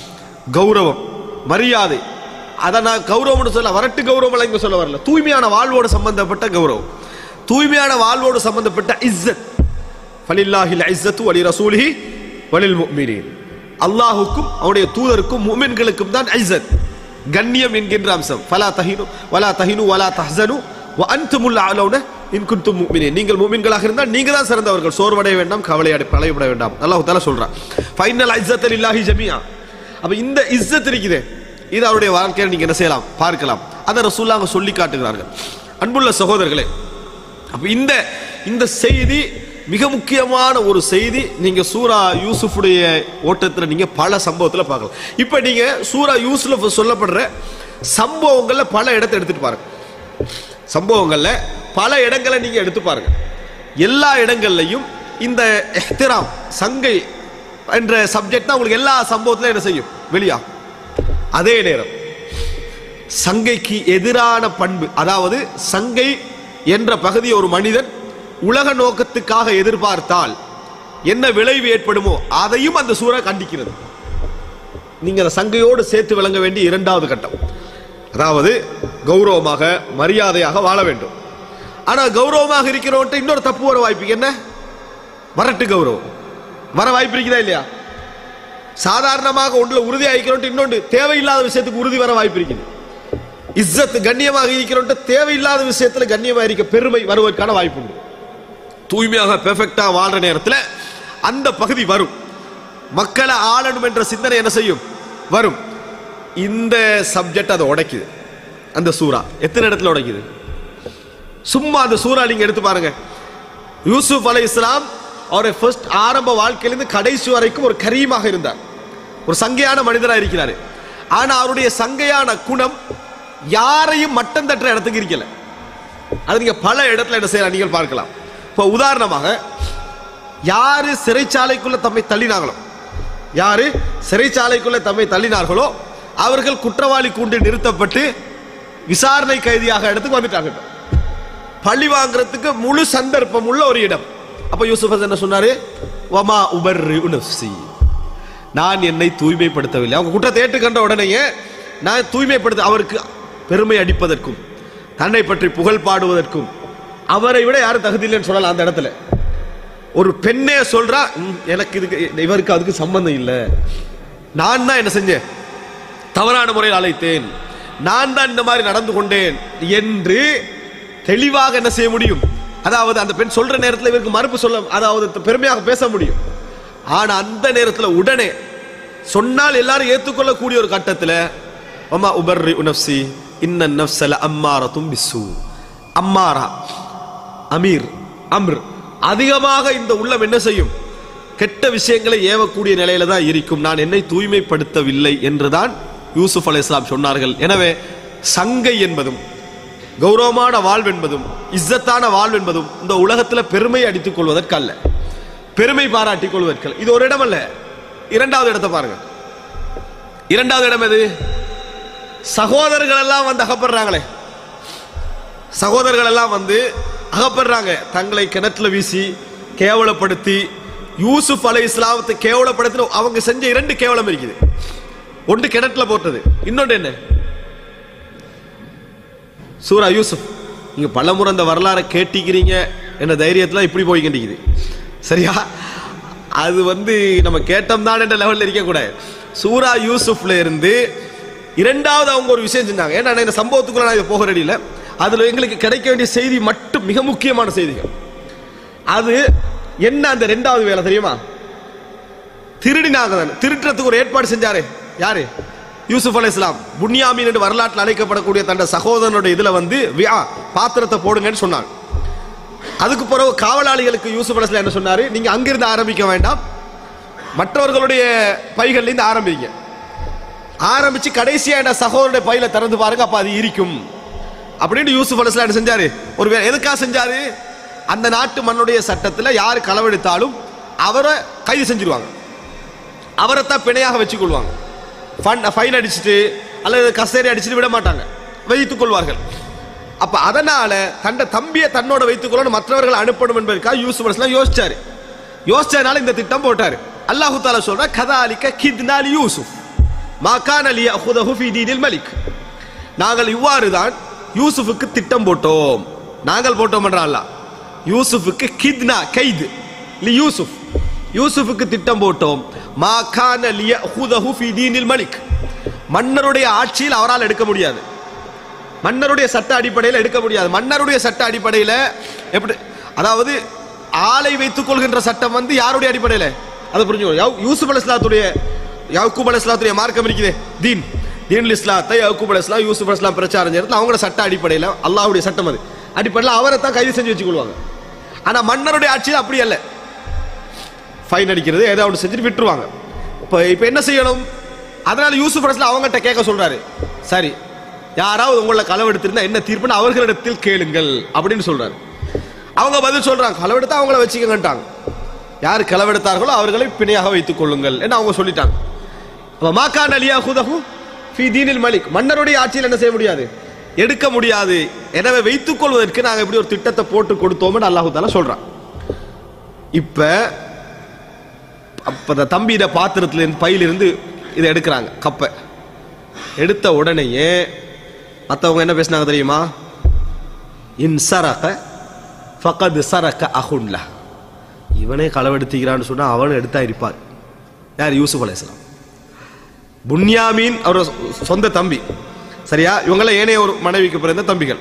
கௌரவம் மரியாதை அதை நான் கௌரவம்னு சொல்ல வரட்டு கௌரவம் இங்க சொல்ல வரல தூய்மையான வாழ்வோடு சம்பந்தப்பட்ட கௌரவம் தூய்மையான வாழ்வோடு சம்பந்தப்பட்ட இஸ்ஸத் ஃபலில்லாஹில் இஸ்ஸத்து வலி ரசூலிஹி வலில் முஃமினீன் அல்லாஹுக்கும் அவருடைய தூதருக்கும் முஃமின்களுக்கும் தான் இஸ்ஸத் கண்ணியம் என்கின்ற அம்சம் ஃபலா தஹினு வலா தஹினு வலா தஹ்சனு வ அன்துமுல் அலௌன இன் குன்தும் முஃமினீன் நீங்கள் முஃமின்களாக இருந்தால் நீங்க தான் சிறந்தவர்கள் சோர்வடைய வேண்டாம் கவலையடை கவலைப்பட வேண்டாம் அல்லாஹ் தஆலா சொல்றான் ஃபைனல் இஸ்ஸத் லில்லாஹி ஜமீஆ அப்ப இந்த இஸ்ஸத் இருக்குது இது அவருடைய வாழ்க்கையை நீங்க என்ன செய்யலாம் பார்க்கலாம் அதை ரசூல்லாங்க சொல்லி காட்டுகிறார்கள் அன்புள்ள சகோதரர்களே அப்ப இந்த இந்த செய்தி மிக முக்கியமான ஒரு செய்தி நீங்க சூரா யூசுஃபுடைய ஓட்டத்துல நீங்க பல சம்பவத்துல பார்க்கலாம் இப்ப நீங்க சூரா யூசுஃப் சொல்லப்படுற சம்பவங்கள்ல பல இடத்தை எடுத்துட்டு பாருங்க சம்பவங்கள்ல பல இடங்களை நீங்க எடுத்து பாருங்க எல்லா இடங்கள்லையும் இந்த எஹ்திராம் சங்கை என்ற சப்ஜெக்ட் தான் உங்களுக்கு எல்லா சம்பவத்திலும் என்ன செய்யும் வெளியாகும் அதே நேரம் சங்கைக்கு எதிரான பண்பு அதாவது சங்கை என்ற பகுதி ஒரு மனிதன் உலக நோக்கத்துக்காக எதிர்பார்த்தால் என்ன விளைவு ஏற்படுமோ அதையும் அந்த சூறா கண்டிக்கிறது நீங்க அந்த சங்கையோடு சேர்த்து விளங்க வேண்டிய இரண்டாவது கட்டம் அதாவது கௌரவமாக மரியாதையாக வாழ வேண்டும் ஆனா கௌரவமாக இருக்கிறவன்ட்ட இன்னொரு தப்பு வர வாய்ப்பு என்ன வரட்டு கௌரவம் வர வாய்ப்பு இருக்குதா இல்லையா சாதாரணமாக ஒன்றுல உறுதி ஆகிக்கிறோம் இன்னொன்று தேவையில்லாத விஷயத்துக்கு உறுதி வர வாய்ப்பு இருக்குது இஸ்ஸத் கண்ணியமாக இருக்கிறோம் தேவையில்லாத விஷயத்துல கண்ணியமாக இருக்க பெருமை வருவதற்கான வாய்ப்பு உண்டு தூய்மையாக பெர்ஃபெக்டா வாழ்ற நேரத்தில் அந்த பகுதி வரும் மக்களை ஆளணும் என்ற சிந்தனை என்ன செய்யும் வரும் இந்த சப்ஜெக்ட் அதை உடைக்குது அந்த சூறா எத்தனை இடத்துல உடைக்குது சும்மா அந்த சூறா நீங்க எடுத்து பாருங்க யூசுப் அலை இஸ்லாம் அவருடைய ஃபர்ஸ்ட் ஆரம்ப வாழ்க்கையிலிருந்து கடைசி வரைக்கும் ஒரு கரீமாக இருந்தார் ஒரு சங்கையான மனிதராக இருக்கிறார் ஆனா அவருடைய சங்கையான குணம் யாரையும் மட்டம் தட்டுற இடத்துக்கு இருக்கல அது நீங்க பல இடத்துல என்ன செய்யலாம் நீங்கள் பார்க்கலாம் இப்போ உதாரணமாக யாரு சிறைச்சாலைக்குள்ள தம்மை தள்ளினாங்களோ யாரு சிறைச்சாலைக்குள்ள தம்மை தள்ளினார்களோ அவர்கள் குற்றவாளி கூண்டு நிறுத்தப்பட்டு விசாரணை கைதியாக இடத்துக்கு வந்துட்டாங்க இப்ப. பழி வாங்குறதுக்கு முழு சந்தர்ப்பம் உள்ள ஒரு இடம் அப்ப யூசுப் ஹசன் என்ன சொன்னாரு வமா உபர்ரி நஃப்சி நான் என்னை தூய்மைப்படுத்தவில்லை அவங்க குற்றத்தை ஏற்றுக்கண்ட உடனேயே நான் தூய்மைப்படுத்த அவருக்கு பெருமை அடிப்பதற்கும் தன்னை பற்றி புகழ் பாடுவதற்கும் அவரை விட யாரும் தகுதி இல்லைன்னு சொல்லலாம் அந்த இடத்துல ஒரு பெண்ணே சொல்றா "ம், எனக்கு இதுக்கு இவருக்கு அதுக்கு சம்பந்தம் இல்லை நான் தான் என்ன செஞ்சேன் தவறான முறையில் அழைத்தேன் நான் தான் இந்த மாதிரி நடந்து கொண்டேன் என்று தெளிவாக என்ன செய்ய முடியும் அதாவது அந்த பெண் சொல்ற நேரத்தில் இவருக்கு மறுப்பு சொல்ல அதாவது பெருமையாக பேச முடியும் ஆனா அந்த நேரத்தில் உடனே சொன்னால் எல்லாரும் ஏற்றுக்கொள்ளக்கூடிய ஒரு கட்டத்தில் ஒமா உபர்ரி உனப்சி இன்ன நஃப்ஸல அம்மாரத்தும் பிஸ்ஸு அம்மாரா அமீர் அம்ர் அதிகமாக இந்த உள்ளம் என்ன செய்யும் கெட்ட விஷயங்களை ஏவக்கூடிய நிலையில தான் இருக்கும் நான் என்னை தூய்மைப்படுத்தவில்லை என்றுதான் யூசுப் அலை இஸ்லாம் சொன்னார்கள் எனவே சங்கை என்பதும் கௌரவமான வாழ்வு என்பதும் இஸ்ஸத்தான வாழ்வு என்பதும் இந்த உலகத்தில் பெருமை அடித்துக் கொள்வதற்கு அல்ல பெருமை பாராட்டிக் கொள்வதற்கு அல்ல. இது ஒரு இடம் அல்ல இரண்டாவது இடத்தை பாருங்க இரண்டாவது இடம் எது சகோதரர்கள் எல்லாம் வந்து அகப்படுறாங்களே சகோதரர்கள் எல்லாம் வந்து அகப்படுறாங்க தங்களை கிணற்றுல வீசி கேவலப்படுத்தி யூசுப் அலை இஸ்லாமத்தை கேவலப்படுத்தி அவங்க செஞ்ச இரண்டு கேவலம் இருக்குது ஒன்று கிணற்றுல போட்டது இன்னொன்று என்ன சூரா யூசுப் நீங்க பலமுறை அந்த வரலாறை கேட்டிக்கிறீங்க என்ற தைரியத்துல இப்படி போய்கிட்டு சரியா அது வந்து நம்ம கேட்டோம் தான் என்ற லெவலில் இருக்கக்கூடாது சூரா யூசுப்ல இருந்து இரண்டாவது அவங்க ஒரு விஷயம் செஞ்சாங்க ஏன்னா நான் இந்த சம்பவத்துக்குள்ள நான் இதை போக ரெடியில் அதுல எங்களுக்கு கிடைக்க வேண்டிய செய்தி மட்டும் மிக முக்கியமான செய்திகள் அது என்ன அந்த ரெண்டாவது வேலை தெரியுமா திருடினாங்க தானே. திருட்டுறதுக்கு ஒரு ஏற்பாடு செஞ்சாரு யாரு யூசுப் அலை இஸ்லாம் புன்யாமீன் என்று வரலாற்றில் அழைக்கப்படக்கூடிய தன் சகோதரனுடைய இதுல வந்து வியா பாத்திரத்தை போடுங்கன்னு சொன்னாங்க அதுக்கு பிறகு காவலாளிகளுக்கு யூசுப் அலை இஸ்லாம் என்ன சொன்னாரு நீங்க அங்கிருந்து ஆரம்பிக்க வேண்டாம் மற்றவர்களுடைய பைகள்ல இருந்து ஆரம்பிங்க ஆரம்பிச்சு கடைசியா என்ன சகோதரனுடைய பையில திறந்து பாருங்க அப்ப அது இருக்கும் அப்படின்னு யூசுப் அலை இஸ்லாம் என்ன செஞ்சாரு ஒரு வே- எதுக்காக செஞ்சாரு அந்த நாட்டு மண்ணுடைய சட்டத்துல யார் களவெடுத்தாலும் அவரை கைது செஞ்சிருவாங்க அவரைத்தான் பிணையாக வச்சுக் கொள்வாங்க ஃபன் ஃபைன் அடிச்சுட்டு அல்லது கசேரி அடிச்சுட்டு விட மாட்டாங்க வைத்துக் கொள்வார்கள் அப்ப அதனால தன்னை தம்பியை தன்னோட வைத்துக் கொள்ளணும் மற்றவர்கள் அனுப்பணும் என்பதற்காக யூசுப் அலைஹிஸ்ஸலாம் யோசிச்சாரு யோசிச்சதுனால இந்த திட்டம் போட்டாரு அல்லாஹு தாலா சொல்ற கதாலிக்க கித்னால் யூசுப் மாகான் அலி அஹுதஹு ஃபி தீனில் மலிக் நாங்கள் இவ்வாறு தான் யூசுஃபுக்கு திட்டம் போட்டோம் நாங்கள் போட்டோம் என்ற அல்லாஹ் யூசுஃபுக்கு கித்னா கைது லி யூசுப் யூசுஃபுக்கு திட்டம் போட்டோம் மா கான லியஹுதஹு ஃபி தீனில் மலிக் மன்னருடைய ஆட்சியில் அவரால் எடுக்க முடியாது மன்னருடைய சட்ட அடிப்படையில் எடுக்க முடியாது மன்னருடைய சட்ட அடிப்படையில் எப்படி அதாவது ஆளை வைத்துக் கொள்கின்ற சட்டம் வந்து யாருடைய அடிப்படையில் அதை புரிஞ்சுக்கணும் யவ்- யூசுப் அலி இஸ்லாத்துடைய யாக்கூப் அலி இஸ்லாத்துடைய மார்க்கம் இருக்குதே தீன் தீன் இஸ்லாத்தை யாக்கூப் அலி இஸ்லாம் யூசுப் அலி இஸ்லாம் பிரச்சாரம் செய்யறது அவங்களோட சட்ட அடிப்படையில் அல்லாஹ்வுடைய சட்டம் அது அடிப்படையில் அவரை தான் கைது செஞ்சு வச்சுக்கொள்வாங்க ஆனா மன்னருடைய ஆட்சியில் அப்படி அல்ல ஃபைன் அடிக்கிறது ஏதாவது ஒன்று செஞ்சுட்டு விட்டுருவாங்க இப்போ இப்போ என்ன செய்யணும் அதனால யூசுப் அலிஸ்லாம் அவங்ககிட்ட கேட்க சொல்றாரு சரி யாராவது உங்களை களவெடுத்திருந்தா என்ன தீர்ப்புன்னு அவர்களிடத்தில் கேளுங்கள் அப்படின்னு சொல்றாரு அவங்க பதில் சொல்றாங்க களவெடுத்தா அவங்கள வச்சுக்கங்கன்ட்டாங்க யார் களவெடுத்தார்களோ அவர்களை பிணையாக வைத்துக் கொள்ளுங்கள் என்று அவங்க சொல்லிட்டாங்க அப்ப மாக்கான் அலியா ஹுதஹு ஃபி தீனில் மலிக் மன்னருடைய ஆட்சியில் என்ன செய்ய முடியாது எடுக்க முடியாது எனவே வைத்துக் கொள்வதற்கு நாங்க இப்படி ஒரு திட்டத்தை போட்டு கொடுத்தோம்னு அல்லாஹு தாலா சொல்றான் இப்ப அப்ப அந்த தம்பியிட பாத்திரத்துல இருந்து பையிலிருந்து இதை எடுக்கிறாங்க கப்பை எடுத்த உடனேயே மற்றவங்க என்ன பேசினாங்க தெரியுமா இன் சரக ஃபகது சரக அஹுன்ல இவனே களவெடுத்துக்கிறான்னு சொன்னா அவனும் எடுத்தா இருப்பார் யார் யூசுப் அலைஹிஸ்ஸலாம் புன்யாமீன் அவர் சொந்த தம்பி சரியா இவங்களாம் ஏனைய ஒரு மனைவிக்கு பிறந்த தம்பிகள்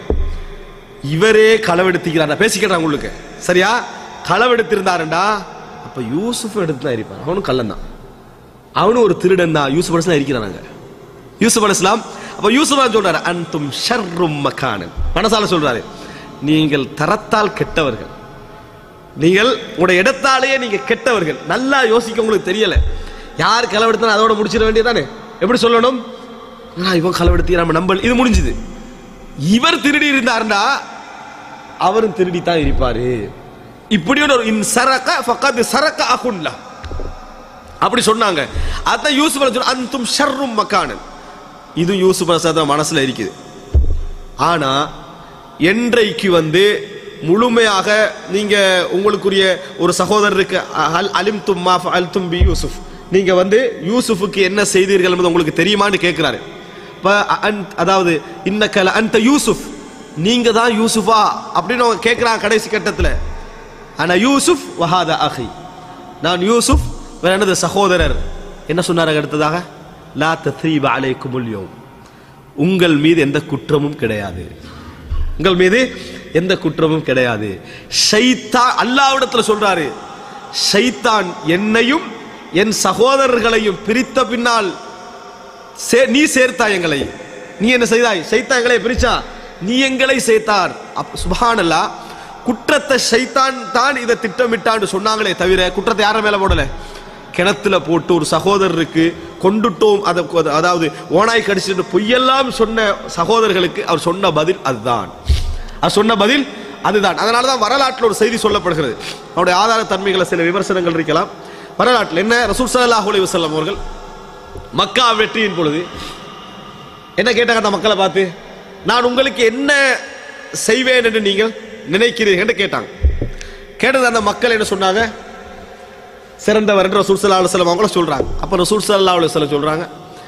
இவரே களவெடுத்துக்கிறார் பேசிக்கிறாங்க உங்களுக்கு சரியா களவெடுத்திருந்தாருண்டா அப்ப யூசுப் எடுத்து தான் இருப்பார் அவனும் கள்ளன் தான் அவனும் ஒரு திருடன் தான் யூசுப் அலிஸ்லாம் இருக்கிறாங்க யூசுப் அலிஸ்லாம் அப்ப யூசுப் அலைஹிஸ்ஸலாம் சொல்றாரு அன்தும் ஷர்ரும் மக்கானன் மனசால சொல்றாரு நீங்கள் தரத்தால் கெட்டவர்கள் நீங்கள் உங்களுடைய இடத்தாலேயே நீங்க கெட்டவர்கள் நல்லா யோசிக்க உங்களுக்கு தெரியல யார் களவெடுத்தா அதோட முடிச்சிட வேண்டியதானே எப்படி சொல்லணும் ஆ, இவன் களவெடுத்தி நம்ம நம்பல் இது முடிஞ்சுது இவர் திருடி இருந்தாருன்னா அவரும் திருடி தான் இருப்பாரு இப்படி ஒரு இன் சரக ஃபக்கத் சரக அகுன்லா அப்படி சொன்னாங்க அதான் யூசுப் அலைஹிஸ்ஸலாம் அன்தும் ஷர்ரும் மக்கானன் இது யூசுப் அலைஹிஸ்ஸலாம் மனசுல இருக்குது ஆனா என்றைக்கு வந்து முழுமையாக நீங்க உங்களுக்குரிய ஒரு சகோதரருக்கு அல் அலிம் தும்மா அல் தும்பி யூசுப் நீங்க வந்து யூசுஃபுக்கு என்ன செய்தீர்கள் என்பது உங்களுக்கு தெரியுமான்னு கேட்கிறாரு இப்ப அன்- அதாவது இன்னக்கல அந்த யூசுப் நீங்க தான் யூசுஃபா அப்படின்னு அவங்க கேட்கிறாங்க கடைசி கட்டத்துல ஆனா யூசுப் வஹாத அஹி நான் யூசுப் வேற என்னது சகோதரர் என்ன சொன்னாரு அடுத்ததாக லா தத்ரீப அலைக்குமுல் யௌம் உங்கள் மீது எந்த குற்றமும் கிடையாது உங்கள் மீது எந்த குற்றமும் கிடையாது ஷைத்தா அல்லாவிடத்துல சொல்றாரு ஷைத்தான் என்னையும் என் சகோதரர்களையும் பிரித்த பின்னால் சே- நீ சேர்த்தா எங்களை நீ என்ன செய்தாய் ஷைத்தா எங்களை பிரிச்சா நீ எங்களை சேர்த்தார் அப்ப சுபஹானல்லா குற்றத்தை ஷைத்தான் தான் இதை திட்டமிட்டான்னு சொன்னாங்களே தவிர குற்றத்தை யார மேல போடல கிணத்துல போட்டு ஒரு சகோதரருக்கு கொண்டுட்டோம் அதை அதாவது ஓனாய் கடிச்சிட்டு பொய்யெல்லாம் சொன்ன சகோதரர்களுக்கு அவர் சொன்ன பதில் அதுதான் அவர் சொன்ன பதில் அதுதான் அதனால தான் வரலாற்றில் ஒரு செய்தி சொல்லப்படுகிறது அவருடைய ஆதார தன்மைகளை சில விமர்சனங்கள் இருக்கலாம் வரலாற்றில் என்ன ரசூல் ஸல்லல்லாஹு அலைஹி வஸல்லம் அவர்கள் மக்கா வெற்றியின் பொழுது என்ன கேட்டாங்க அந்த மக்களை பார்த்து நான் உங்களுக்கு என்ன செய்வேன் என்று நீங்கள் நினைக்கிறீர்கள் என்று கேட்டாங்க கேட்டது அந்த மக்கள் என்ன சொன்னாங்க சிறந்தவர் என்று ரசூல் ஸல்லல்லாஹு அலைஹி வஸல்லம் அவங்கள சொல்றாங்க அப்ப ரசூல் ஸல்லல்லாஹு அலைஹி வஸல்லம் சொல்றாங்க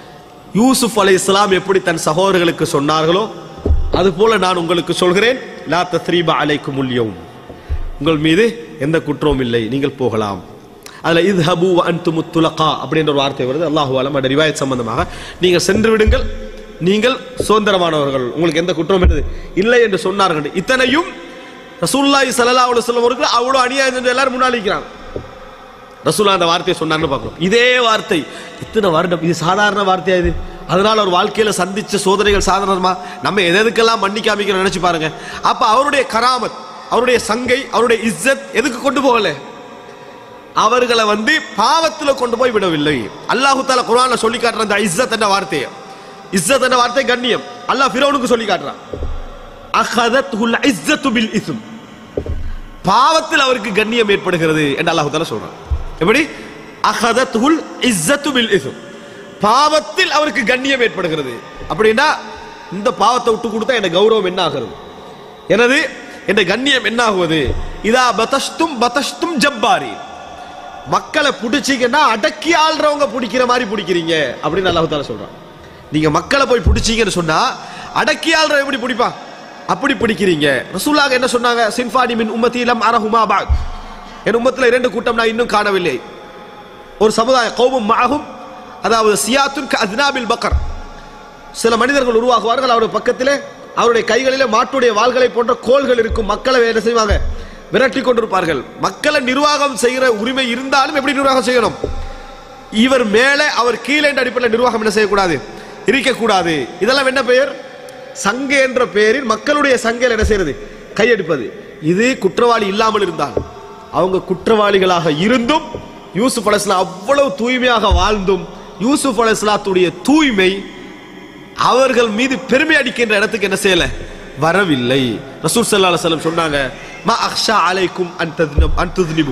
யூசுப் அலைஹிஸ்ஸலாம் எப்படி தன் சகோதரர்களுக்கு சொன்னார்களோ அதுபோல நான் உங்களுக்கு சொல்கிறேன் லா தத்ரீப அலைக்கும் உல்யவும் உங்கள் மீது எந்த குற்றமும் இல்லை நீங்கள் போகலாம் அதுல இது ஹபு அன்துமு துலகா அப்படின்ற ஒரு வார்த்தை வருது அல்லாஹு அலம் அந்த ரிவாயத் சம்பந்தமாக நீங்கள் சென்று விடுங்கள் நீங்கள் சுதந்திரமானவர்கள் உங்களுக்கு எந்த குற்றமும் இருந்தது இல்லை என்று சொன்னார்கள் இத்தனையும் ரசூலுல்லாஹி ஸல்லல்லாஹு அலைஹி வஸல்லம் அவர்கள் அவ்வளவு அநியாயம் செஞ்சு எல்லாரும் முன்னாடி நிற்கிறாங்க ரசூலா அந்த வார்த்தையை சொன்னார்னு பார்க்கிறோம் இதே வார்த்தை இத்தனை வருடம் இது சாதாரண வார்த்தையா இது அதனால அவர் வாழ்க்கையில சந்திச்ச சோதனைகள் சாதாரணமா நம்ம எது எதுக்கெல்லாம் மன்னிக்காமிக்கிறோம் நினைச்சு பாருங்க அப்ப அவருடைய கராமத் அவருடைய சங்கை அவருடைய இஸ்ஸத் எதுக்கு கொண்டு போகல அவர்களை வந்து பாவத்துல கொண்டு போய் விடவில்லை அல்லாஹு தாலா குர்ஆன்ல சொல்லி காட்டுற அந்த இஸ்ஸத் என்ற வார்த்தையை இஸ்ஸத் என்ற வார்த்தை கண்ணியம் அல்லாஹ் ஃபிரௌனுக்கு சொல்லி காட்டுறான் அஹதத்துல் இஸ்ஸத்து பில் இஸ்ம் பாவத்தில் அவருக்கு கண்ணியம் ஏற்படுகிறது என்று அல்லாஹு தாலா சொல்றான் எப்படி அஹதத்துல் இஸ்ஸத்து பில் இஸ்ம் பாவத்தில் அவருக்கு கண்ணியம் ஏற்படுகிறது அப்படின்னா இந்த பாவத்தை விட்டு கொடுத்தா என் கௌரவம் என்ன ஆகிறது எனது என் கண்ணியம் என்ன ஆகுவது இதா பதஷ்தும் பதஷ்தும் ஜப்பாரி மக்களை பிடிச்சிங்கன்னா அடக்கி ஆள்றவங்க பிடிக்கிற மாதிரி பிடிக்கிறீங்க அப்படின்னு அல்லாஹு தாலா சொல்றான் நீங்க மக்களை போய் பிடிச்சீங்கன்னு சொன்னா அடக்கி ஆள்ற எப்படி பிடிப்பா அப்படி பிடிக்கிறீங்க ரசூலாக என்ன சொன்னாங்க சின்ஃபானி மின் உம்மத்தி லம் அரஹுமா பாக் என் உம்மத்தில் இரண்டு கூட்டம் நான் இன்னும் காணவில்லை ஒரு சமுதாய கௌமும் மாகும் அதாவது சியாத்துன் அத்னாபில் பக்கர் சில மனிதர்கள் உருவாகுவார்கள் அவருடைய பக்கத்திலே அவருடைய கைகளிலே மாட்டுடைய வாள்களை போன்ற கோல்கள் இருக்கும் மக்களை என்ன செய்வாங்க விரட்டி கொண்டிருப்பார்கள் மக்களை நிர்வாகம் செய்கிற உரிமை இருந்தாலும் எப்படி நிர்வாகம் செய்யணும் இவர் மேலே அவர் கீழே என்ற அடிப்படையில் நிர்வாகம் என்ன செய்யக்கூடாது இருக்கக்கூடாது இதெல்லாம் என்ன பெயர் சங்க என்ற பெயரில் மக்களுடைய சங்கையில் என்ன செய்யறது கையெடுப்பது இது குற்றவாளி இல்லாமல் இருந்தால் அவங்க குற்றவாளிகளாக இருந்தும் யூசுப் அலைஹிஸ்ஸலாம் அவ்வளவு தூய்மையாக வாழ்ந்தும் யூசுப் அலைஹிஸ்ஸலாத்துடைய தூய்மை அவர்கள் மீது பெருமை அடிக்கின்ற இடத்துக்கு என்ன செய்யல வரவில்லை ரசூல் ஸல்லல்லாஹு அலைஹி வஸல்லம் சொன்னாங்க மா அக்ஷா அலைக்கும் அன் தத்னப் அன் துத்னிபு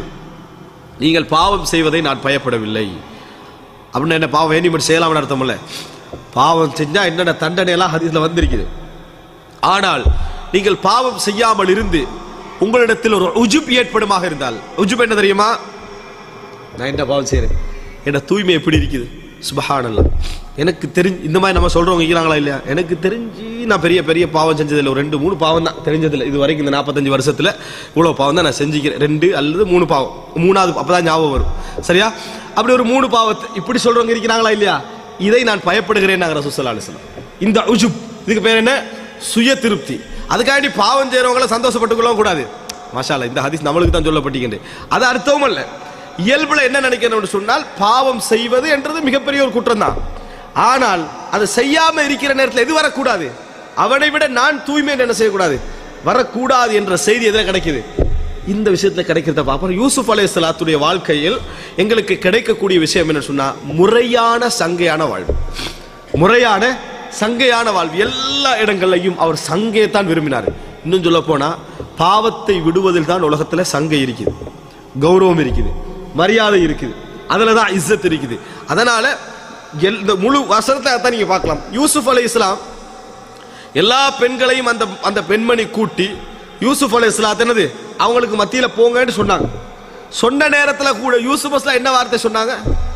நீங்கள் பாவம் செய்வதை நான் பயப்படவில்லை அப்படின்னு என்ன பாவம் வேண்டி மட்டும் செய்யலாம்னு அர்த்தம் இல்ல பாவம் செஞ்சா என்னென்ன தண்டனை எல்லாம் ஹதீஸ்ல வந்திருக்குது ஆனால் நீங்கள் பாவம் செய்யாமல் இருந்து உங்களிடத்தில் ஒரு உஜுப் ஏற்படுமாக இருந்தால் உஜுப் என்ன தெரியுமா நான் என்ன பாவம் செய்றேன் என்ன தூய்மை எப்படி இருக்குது சுபஹானல்லா எனக்கு தெரிஞ்சு இந்த மாதிரி நம்ம சொல்றவங்க இருக்கிறாங்களா இல்லையா எனக்கு தெரிஞ்சு நான் பெரிய பெரிய பாவம் செஞ்சதில்லை ஒரு ரெண்டு மூணு பாவம் தான் தெரிஞ்சதில்லை இது வரைக்கும் இந்த நாற்பத்தஞ்சு வருஷத்துல இவ்வளவு பாவம் தான் நான் செஞ்சுக்கிறேன் ரெண்டு அல்லது மூணு பாவம் மூணாவது அப்பதான் ஞாபகம் வரும் சரியா அப்படி ஒரு மூணு பாவத்தை இப்படி சொல்றவங்க இருக்கிறாங்களா இல்லையா இதை நான் பயப்படுகிறேன் நாங்கள் ரசூசல்லா அலிஸ்லாம் இந்த உஜுப் இதுக்கு பேர் என்ன சுய திருப்தி அதுக்காண்டி பாவம் செய்றவங்கள சந்தோஷப்பட்டுக் கொள்ளவும் கூடாது மஷாலா இந்த ஹதீஸ் நம்மளுக்கு தான் சொல்லப்பட்டிருக்கின்றது அது அர்த்தமும் அல்ல இயல்புல என்ன நினைக்கணும்னு சொன்னால் பாவம் செய்வது என்றது மிகப்பெரிய ஒரு குற்றம் தான் ஆனால் அது செய்யாம இருக்கிற நேரத்தில் எது வரக்கூடாது அவனை விட நான் தூய்மை என்ன செய்யக்கூடாது வரக்கூடாது என்ற செய்தி எதில் கிடைக்குது இந்த விஷயத்துல கிடைக்கிறத பார்ப்போம் யூசுப் அலைஹிஸ்ஸலாத்துடைய வாழ்க்கையில் எங்களுக்கு கிடைக்கக்கூடிய விஷயம் என்ன சொன்னா முறையான சங்கையான வாழ்வு முறையான சங்கையான வாழ்வு எல்லா இடங்கள்லையும் அவர் சங்கையை தான் விரும்பினார் இன்னும் சொல்ல போனா பாவத்தை விடுவதில் தான் உலகத்துல சங்கை இருக்குது கௌரவம் இருக்குது மரியாதை இருக்குது அதுல தான் இஸ்ஸத் இருக்குது அதனால எல்- இந்த முழு வசனத்தை தான் நீங்க பார்க்கலாம் யூசுப் அலை இஸ்லாம் எல்லா பெண்களையும் அந்த அந்த பெண்மணி கூட்டி யூசுப் அலை இஸ்லாத் என்னது அவங்களுக்கு மத்தியில போங்கன்னு சொன்னாங்க சொன்ன நேரத்துல கூட யூசுப் அஸ்லாம் என்ன வார்த்தை சொன்னாங்க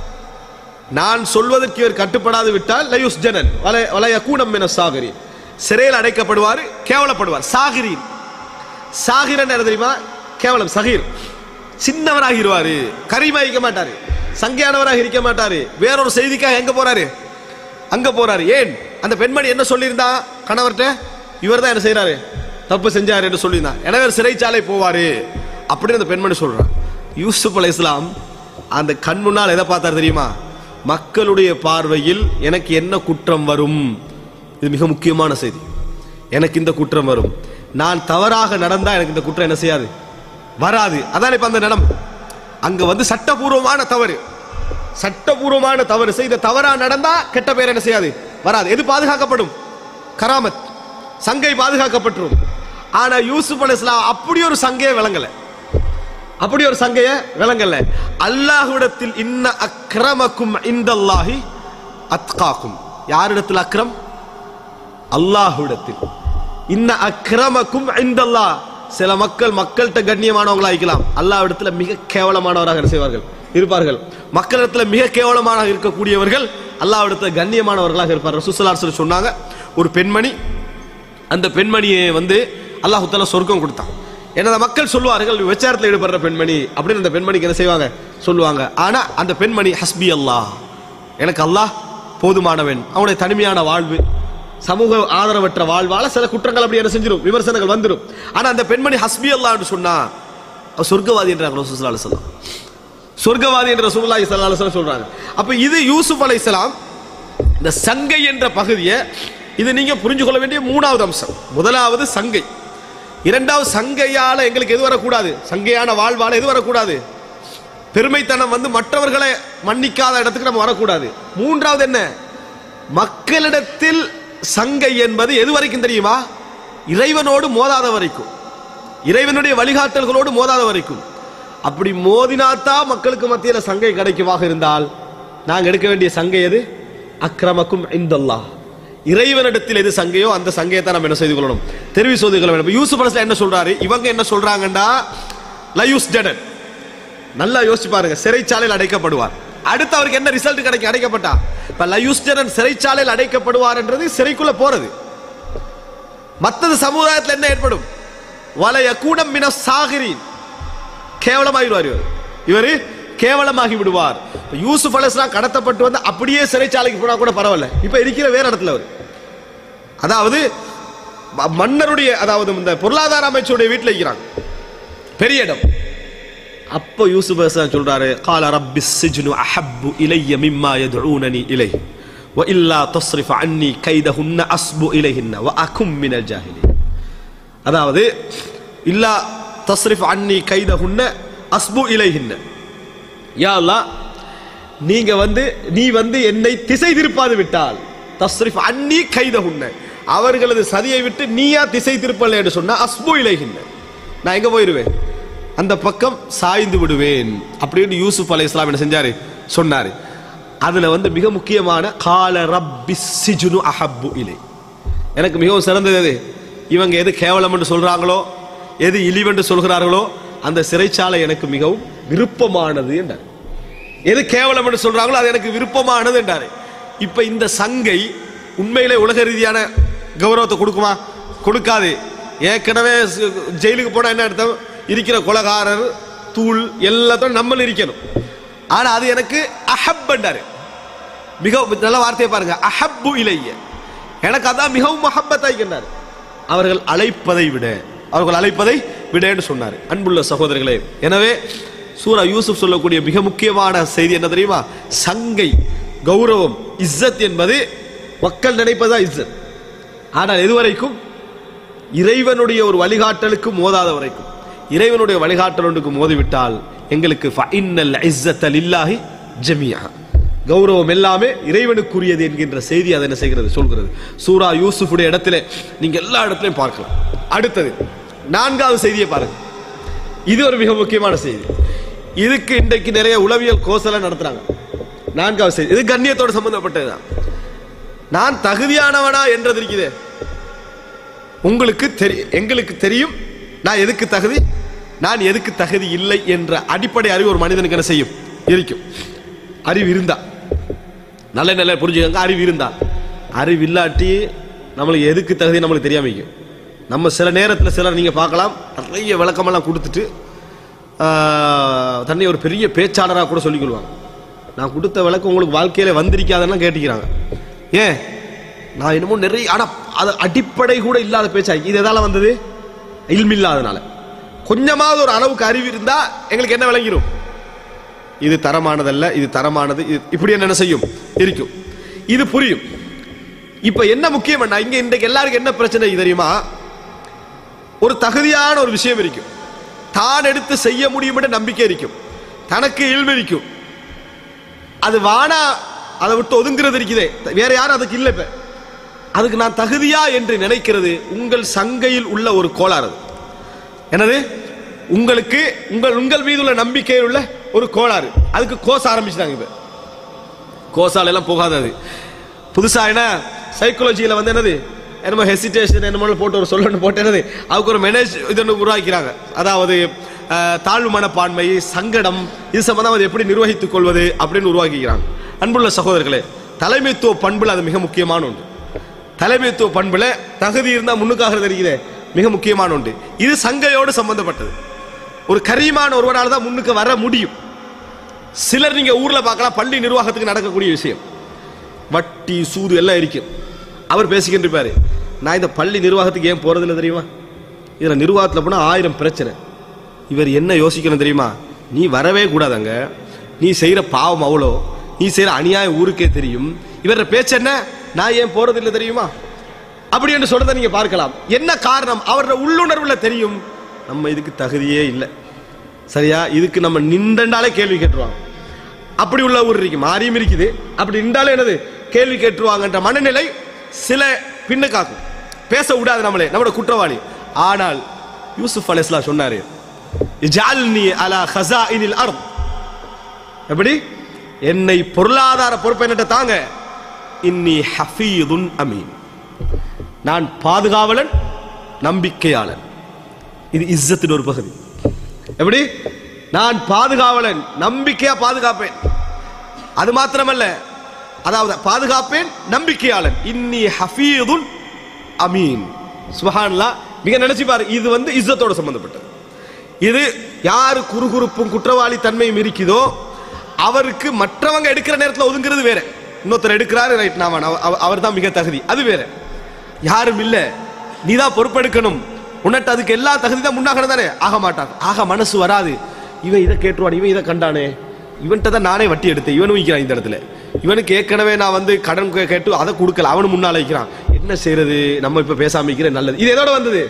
நான் சொல்வதற்கு இவர் கட்டுப்படாது விட்டால் லயுஸ் ஜனன் வலை வலைய கூடம் என சாகரி சிறையில் அடைக்கப்படுவார் கேவலப்படுவார் சாகிரீன் சாகிரன் என்ன தெரியுமா கேவலம் சகீர் சின்னவராகிடுவாரு கரிமா இருக்க மாட்டாரு சங்கையானவராக இருக்க மாட்டாரு வேறொரு செய்திக்காக எங்க போறாரு அங்க போறாரு ஏன் அந்த பெண்மணி என்ன சொல்லியிருந்தா கணவர்கிட்ட இவர் தான் என்ன செய்யறாரு தப்பு செஞ்சாரு என்று சொல்லியிருந்தான் எனவே அவர் சிறைச்சாலை போவாரு அப்படின்னு அந்த பெண்மணி சொல்றான் யூசுப் அலை இஸ்லாம் அந்த கண் முன்னால் எதை பார்த்தார் தெரியுமா மக்களுடைய பார்வையில் எனக்கு என்ன குற்றம் வரும் இது மிக முக்கியமான செய்தி எனக்கு இந்த குற்றம் வரும் நான் தவறாக நடந்தா எனக்கு இந்த குற்றம் என்ன செய்யாது வராது அதான் இப்ப அந்த நிலம் அங்க வந்து சட்டபூர்வமான தவறு சட்டபூர்வமான தவறு செய்த தவறா நடந்தா கெட்ட பேர் என்ன செய்யாது வராது எது பாதுகாக்கப்படும் கராமத் சங்கை பாதுகாக்கப்பட்டுரும் ஆனா யூசுப் அலைஹிஸ்ஸலாம் அப்படி ஒரு சங்கையை விளங்கல அப்படி ஒரு சங்கைய விளங்கல அல்லாஹ்விடத்தில் இன்ன அக்ரமக்கும் இந்தல்லாஹி அத்காக்கும் யாரிடத்தில் அக்ரம் அல்லாஹ்விடத்தில் இன்ன அக்ரமக்கும் இந்தல்லாஹ் சில மக்கள் மக்கள்கிட்ட கண்ணியமானவங்களா இருக்கலாம் அல்லாஹ்விடத்தில் மிக கேவலமானவராக என்ன செய்வார்கள் இருப்பார்கள் மக்களிடத்தில் மிக கேவலமாக இருக்கக்கூடியவர்கள் அல்லாஹ்விடத்தில் கண்ணியமானவர்களாக இருப்பார்கள் சுசலார் சொல்லி சொன்னாங்க ஒரு பெண்மணி அந்த பெண்மணியை வந்து அல்லாஹ் தாலா சொர்க்கம் கொடுத்தான் ஏன்னா அந்த மக்கள் சொல்லுவார்கள் விசாரத்தில் ஈடுபடுற பெண்மணி அப்படின்னு அந்த பெண்மணிக்கு என்ன செய்வாங்க சொல்லுவாங்க ஆனா அந்த பெண்மணி ஹஸ்பி அல்லாஹ் எனக்கு அல்லாஹ் போதுமானவன் அவனுடைய தனிமையான வாழ்வு சமூக ஆதரவற்ற வாழ்வால சில குற்றங்கள் அப்படி என்ன செஞ்சிடும் விமர்சனங்கள் வந்துடும் ஆனா அந்த பெண்மணி ஹஸ்பி அல்லாஹ்னு சொன்னா அவ சொர்க்கவாதி என்றாங்க ரசூலுல்லாஹி அலைஹி வஸல்லம் சொர்க்கவாதி என்ற ரசூலுல்லாஹி ஸல்லல்லாஹு அலைஹி வஸல்லம் சொல்றாங்க அப்ப இது யூசுப் அலைஹிஸ்ஸலாம் இந்த சங்கை என்ற பகுதியை இது நீங்க புரிஞ்சு கொள்ள வேண்டிய மூணாவது அம்சம் முதலாவது சங்கை இரண்டாவது சங்கையால எங்களுக்கு எது வரக்கூடாது சங்கையான வாழ்வால எது வரக்கூடாது பெருமைத்தனம் வந்து மற்றவர்களை மன்னிக்காத இடத்துக்கு நம்ம வரக்கூடாது மூன்றாவது என்ன மக்களிடத்தில் சங்கை என்பது எது வரைக்கும் தெரியுமா இறைவனோடு மோதாத வரைக்கும் இறைவனுடைய வழிகாட்டல்களோடு மோதாத வரைக்கும் அப்படி மோதினாத்தா மக்களுக்கு மத்தியில் சங்கை கிடைக்குமாக இருந்தால் நாங்க எடுக்க வேண்டிய சங்கை எது அக்ரமக்கும் இந்தல்லாஹ் இறைவனிடத்தில் எது சங்கையோ அந்த சங்கையை தான் நம்ம என்ன செய்து கொள்ளணும் தெரிவி செய்து கொள்ள வேண்டும் இப்ப யூசுப் அலைஹிஸ்ஸலாம் என்ன சொல்றாரு இவங்க என்ன சொல்றாங்கண்டா லயூஸ் ஜடன் நல்லா யோசிச்சு பாருங்க சிறைச்சாலையில் அடைக்கப்படுவார் அடுத்து அவருக்கு என்ன ரிசல்ட் கிடைக்கும் அடைக்கப்பட்டா இப்ப லயூஸ் ஜடன் சிறைச்சாலையில் அடைக்கப்படுவார் என்றது சிறைக்குள்ள போறது மத்தது சமுதாயத்தில் என்ன ஏற்படும் வலைய கூடம் மின சாகிரின் கேவலமாகிடுவார் இவர் இவர் கேவலமாகி விடுவார் இப்ப யூசுப் அலைஹிஸ்ஸலாம் கடத்தப்பட்டு வந்து அப்படியே சிறைச்சாலைக்கு போனா கூட பரவாயில்ல இப்ப இருக்கிற வேற இடத்துல அவர் அதாவது ம- மன்னருடைய அதாவது இந்த பொருளாதார அமைச்சருடைய வீட்டில் இருக்கிறாங்க பெரிய இடம் அப்போ யூசுப் அலைஹிஸ்ஸலாம் சொல்றாரு قال رب السجن احب الي مما يدعونني اليه والا تصرف عني كيدهن اصب اليهن واكن من الجاهلين அதாவது இல்லா தஸ்ரிஃப் அன்னி கைதஹுன்ன அஸ்பு இலைஹின்ன யா அல்லாஹ் நீங்க வந்து நீ வந்து என்னை திசை திருப்பாது விட்டால் தஸ்ரிஃப் அன்னி கைதஹுன்ன அவர்களது சதியை விட்டு நீயா திசை திருப்பல என்று சொன்னா அஸ்பு இலைஹின்ன நான் எங்க போயிருவேன் அந்த பக்கம் சாய்ந்து விடுவேன் அப்படின்னு யூசுப் அலை இஸ்லாம் என்ன செஞ்சாரு சொன்னாரு அதுல வந்து மிக முக்கியமான கால ரப்பி சிஜுனு அஹப்பு இலை எனக்கு மிகவும் சிறந்தது எது இவங்க எது கேவலம் என்று சொல்றாங்களோ எது இழிவென்று சொல்கிறார்களோ அந்த சிறைச்சாலை எனக்கு மிகவும் விருப்பமானது என்றார் எது கேவலம் என்று சொல்றாங்களோ அது எனக்கு விருப்பமானது என்றாரு இப்ப இந்த சங்கை உண்மையிலே உலக ரீதியான கௌரவத்தை கொடுக்குமா கொடுக்காது ஏற்கனவே சு- ஜெயிலுக்கு போனா என்ன அர்த்தம் இருக்கிற கொலகாரர் தூள் எல்லாத்தையும் நம்மள இருக்கணும் ஆனா அது எனக்கு அஹப்பண்டாரு மிக நல்ல வார்த்தையை பாருங்க அஹப்பு இலைய எனக்கு அதான் மிகவும் மஹப்பத்தாய்க்கின்றார் அவர்கள் அழைப்பதை விட அவர்கள் அழைப்பதை விட என்று சொன்னார் அன்புள்ள சகோதரர்களே எனவே சூரா யூசுப் சொல்லக்கூடிய மிக முக்கியமான செய்தி என்ன தெரியுமா சங்கை கௌரவம் இஸ்ஸத் என்பது மக்கள் நினைப்பதா இஸ்ஸத் ஆனால் எதுவரைக்கும் இறைவனுடைய ஒரு வழிகாட்டலுக்கு மோதாத வரைக்கும் இறைவனுடைய வழிகாட்டல் ஒன்றுக்கு மோதிவிட்டால் எங்களுக்கு ஃபஇன்னல் இஸ்ஸத்த லில்லாஹி ஜமியா கௌரவம் எல்லாமே இறைவனுக்குரியது என்கின்ற செய்தி அதை என்ன செய்கிறது சொல்கிறது சூரா யூசுஃபுடைய இடத்துல நீங்க எல்லா இடத்துலையும் பார்க்கலாம் அடுத்தது நான்காவது செய்தியை பாருங்க இது ஒரு மிக முக்கியமான செய்தி இதுக்கு இன்றைக்கு நிறைய உளவியல் கோசலை நடத்துறாங்க நான்காவது செய்தி இது கண்ணியத்தோடு சம்பந்தப்பட்டதுதான் நான் தகுதியானவனா என்றது இருக்குதே உங்களுக்கு தெரியும் எங்களுக்கு தெரியும் நான் எதுக்கு தகுதி நான் எதுக்கு தகுதி இல்லை என்ற அடிப்படை அறிவு ஒரு மனிதனுக்கு என்ன செய்யும் இருக்கும் அறிவு இருந்தா நல்ல நல்ல புரிஞ்சுக்கங்க அறிவு இருந்தா அறிவு இல்லாட்டி நம்மளுக்கு எதுக்கு தகுதி நம்மளுக்கு தெரியாம இருக்கும் நம்ம சில நேரத்தில் சிலர் நீங்க பார்க்கலாம் நிறைய விளக்கமெல்லாம் கொடுத்துட்டு ஆஹ், தன்னை ஒரு பெரிய பேச்சாளராக கூட சொல்லிக்கொள்வாங்க நான் கொடுத்த விளக்கம் உங்களுக்கு வாழ்க்கையில வந்திருக்காதெல்லாம் கேட்டுக்கிறாங்க ஏன் நான் என்னமோ நிறைய ஆனா அது அடிப்படை கூட இல்லாத பேச்சாகி இது எதால வந்தது இல்மில்லாதனால கொஞ்சமாவது ஒரு அளவுக்கு அறிவு இருந்தா எங்களுக்கு என்ன விளங்கிரும் இது தரமானதல்ல இது தரமானது இது இப்படி என்ன செய்யும் இருக்கும் இது புரியும் இப்ப என்ன முக்கியம் இங்க இன்றைக்கு எல்லாருக்கும் என்ன பிரச்சனை தெரியுமா ஒரு தகுதியான ஒரு விஷயம் இருக்கும் தான் எடுத்து செய்ய முடியும் என்ற நம்பிக்கை இருக்கும் தனக்கு இல்மு இருக்கும் அது வானா அதை விட்டு ஒதுங்குறது இருக்குதே வேற யாரும் அதுக்கு இல்லை இப்ப அதுக்கு நான் தகுதியா என்று நினைக்கிறது உங்கள் சங்கையில் உள்ள ஒரு கோளாறு அது. என்னது உங்களுக்கு உங்கள் உங்கள் மீது உள்ள நம்பிக்கையில் உள்ள ஒரு கோளாறு அதுக்கு கோச ஆரம்பிச்சிட்டாங்க இப்ப கோசால எல்லாம் போகாது அது புதுசா என்ன சைக்காலஜியில வந்து என்னது என்னமோ ஹெசிடேஷன் என்னமோ போட்டு ஒரு சொல்லணும் போட்டு என்னது அதுக்கு ஒரு மேனேஜ் இது ஒன்று உருவாக்கிறாங்க அதாவது அஹ், தாழ்வு மனப்பான்மை சங்கடம் இது சம்பந்தம் அதை எப்படி நிர்வகித்துக் கொள்வது அப்படின்னு உருவாக்கிக்கிறாங்க அன்புள்ள சகோதரர்களே தலைமைத்துவ பண்புல அது மிக முக்கியமான ஒன்று தலைமைத்துவ பண்புல தகுதி இருந்தா முன்னுக்காக தெரியுதே மிக முக்கியமான ஒன்று இது சங்கையோடு சம்பந்தப்பட்டது ஒரு கரியமான ஒருவரால் தான் முன்னுக்கு வர முடியும் சிலர் நீங்க ஊர்ல பார்க்கலாம் பள்ளி நிர்வாகத்துக்கு நடக்கக்கூடிய விஷயம் வட்டி சூது எல்லாம் இருக்கும் அவர் பேசிக்கிட்டு இருப்பாரு நான் இந்த பள்ளி நிர்வாகத்துக்கு ஏன் போறதில்லை தெரியுமா இதுல நிர்வாகத்துல போனா ஆயிரம் பிரச்சனை இவர் என்ன யோசிக்கணும் தெரியுமா நீ வரவே கூடாதங்க நீ செய்யற பாவம் அவ்வளோ நீ செய்யற அநியாயம் ஊருக்கே தெரியும் இவர பேச்சு என்ன நான் ஏன் போறதில்லை தெரியுமா அப்படி என்று சொல்றதை நீங்க பார்க்கலாம் என்ன காரணம் அவரோட உள்ளுணர்வுல தெரியும் நம்ம இதுக்கு தகுதியே இல்லை சரியா இதுக்கு நம்ம நின்றண்டாலே கேள்வி கேட்டுருவாங்க அப்படி உள்ள ஊர் இருக்கு மாறியும் இருக்குது அப்படி நின்றாலே என்னது கேள்வி கேட்டுருவாங்கன்ற மனநிலை சில பின்னுக்காக்கும் பேச விடாது நம்மளே நம்மளோட குற்றவாளி ஆனால் யூசுப் அலைஸ்லாம் சொன்னாரு இஜால்னி அலா ஹஸாயினில் அர்த் எப்படி என்னை பொருளாதார பொறுப்பை என்னட்ட தாங்க இன்னி ஹஃபீதுன் அமீன் நான் பாதுகாவலன் நம்பிக்கையாளன் இது இஸ்ஸத்தின் ஒரு பகுதி எப்படி நான் பாதுகாவலன் நம்பிக்கையா பாதுகாப்பேன் அது மாத்திரமல்ல அதாவது பாதுகாப்பேன் நம்பிக்கையாளன் இன்னி ஹஃபீதுன் அமீன் சுபஹான்லா மிக நினைச்சு பாரு இது வந்து இஸ்ஸத்தோட சம்பந்தப்பட்டது இது யாரு குறுகுறுப்பும் குற்றவாளி தன்மையும் இருக்குதோ அவருக்கு மற்றவங்க எடுக்கிற நேரத்தில் ஒதுங்குறது வேற இன்னொருத்தர் எடுக்கிறாரு ரைட் நான் அவர் தான் மிக தகுதி அது வேற யாரும் இல்ல நீ தான் பொறுப்பெடுக்கணும் உன்னட்டு அதுக்கு எல்லா தகுதி தான் முன்னாகணும் தானே ஆக மாட்டாங்க ஆக மனசு வராது இவன் இதை கேட்டுவான் இவன் இதை கண்டானே இவன்கிட்ட தான் நானே வட்டி எடுத்தேன் இவனும் வைக்கிறான் இந்த இடத்துல இவனுக்கு ஏற்கனவே நான் வந்து கடன் கே- கேட்டு அதை கொடுக்கல அவனும் முன்னால வைக்கிறான் என்ன செய்யறது நம்ம இப்ப பேசாம வைக்கிறேன் நல்லது இது எதோட வந்தது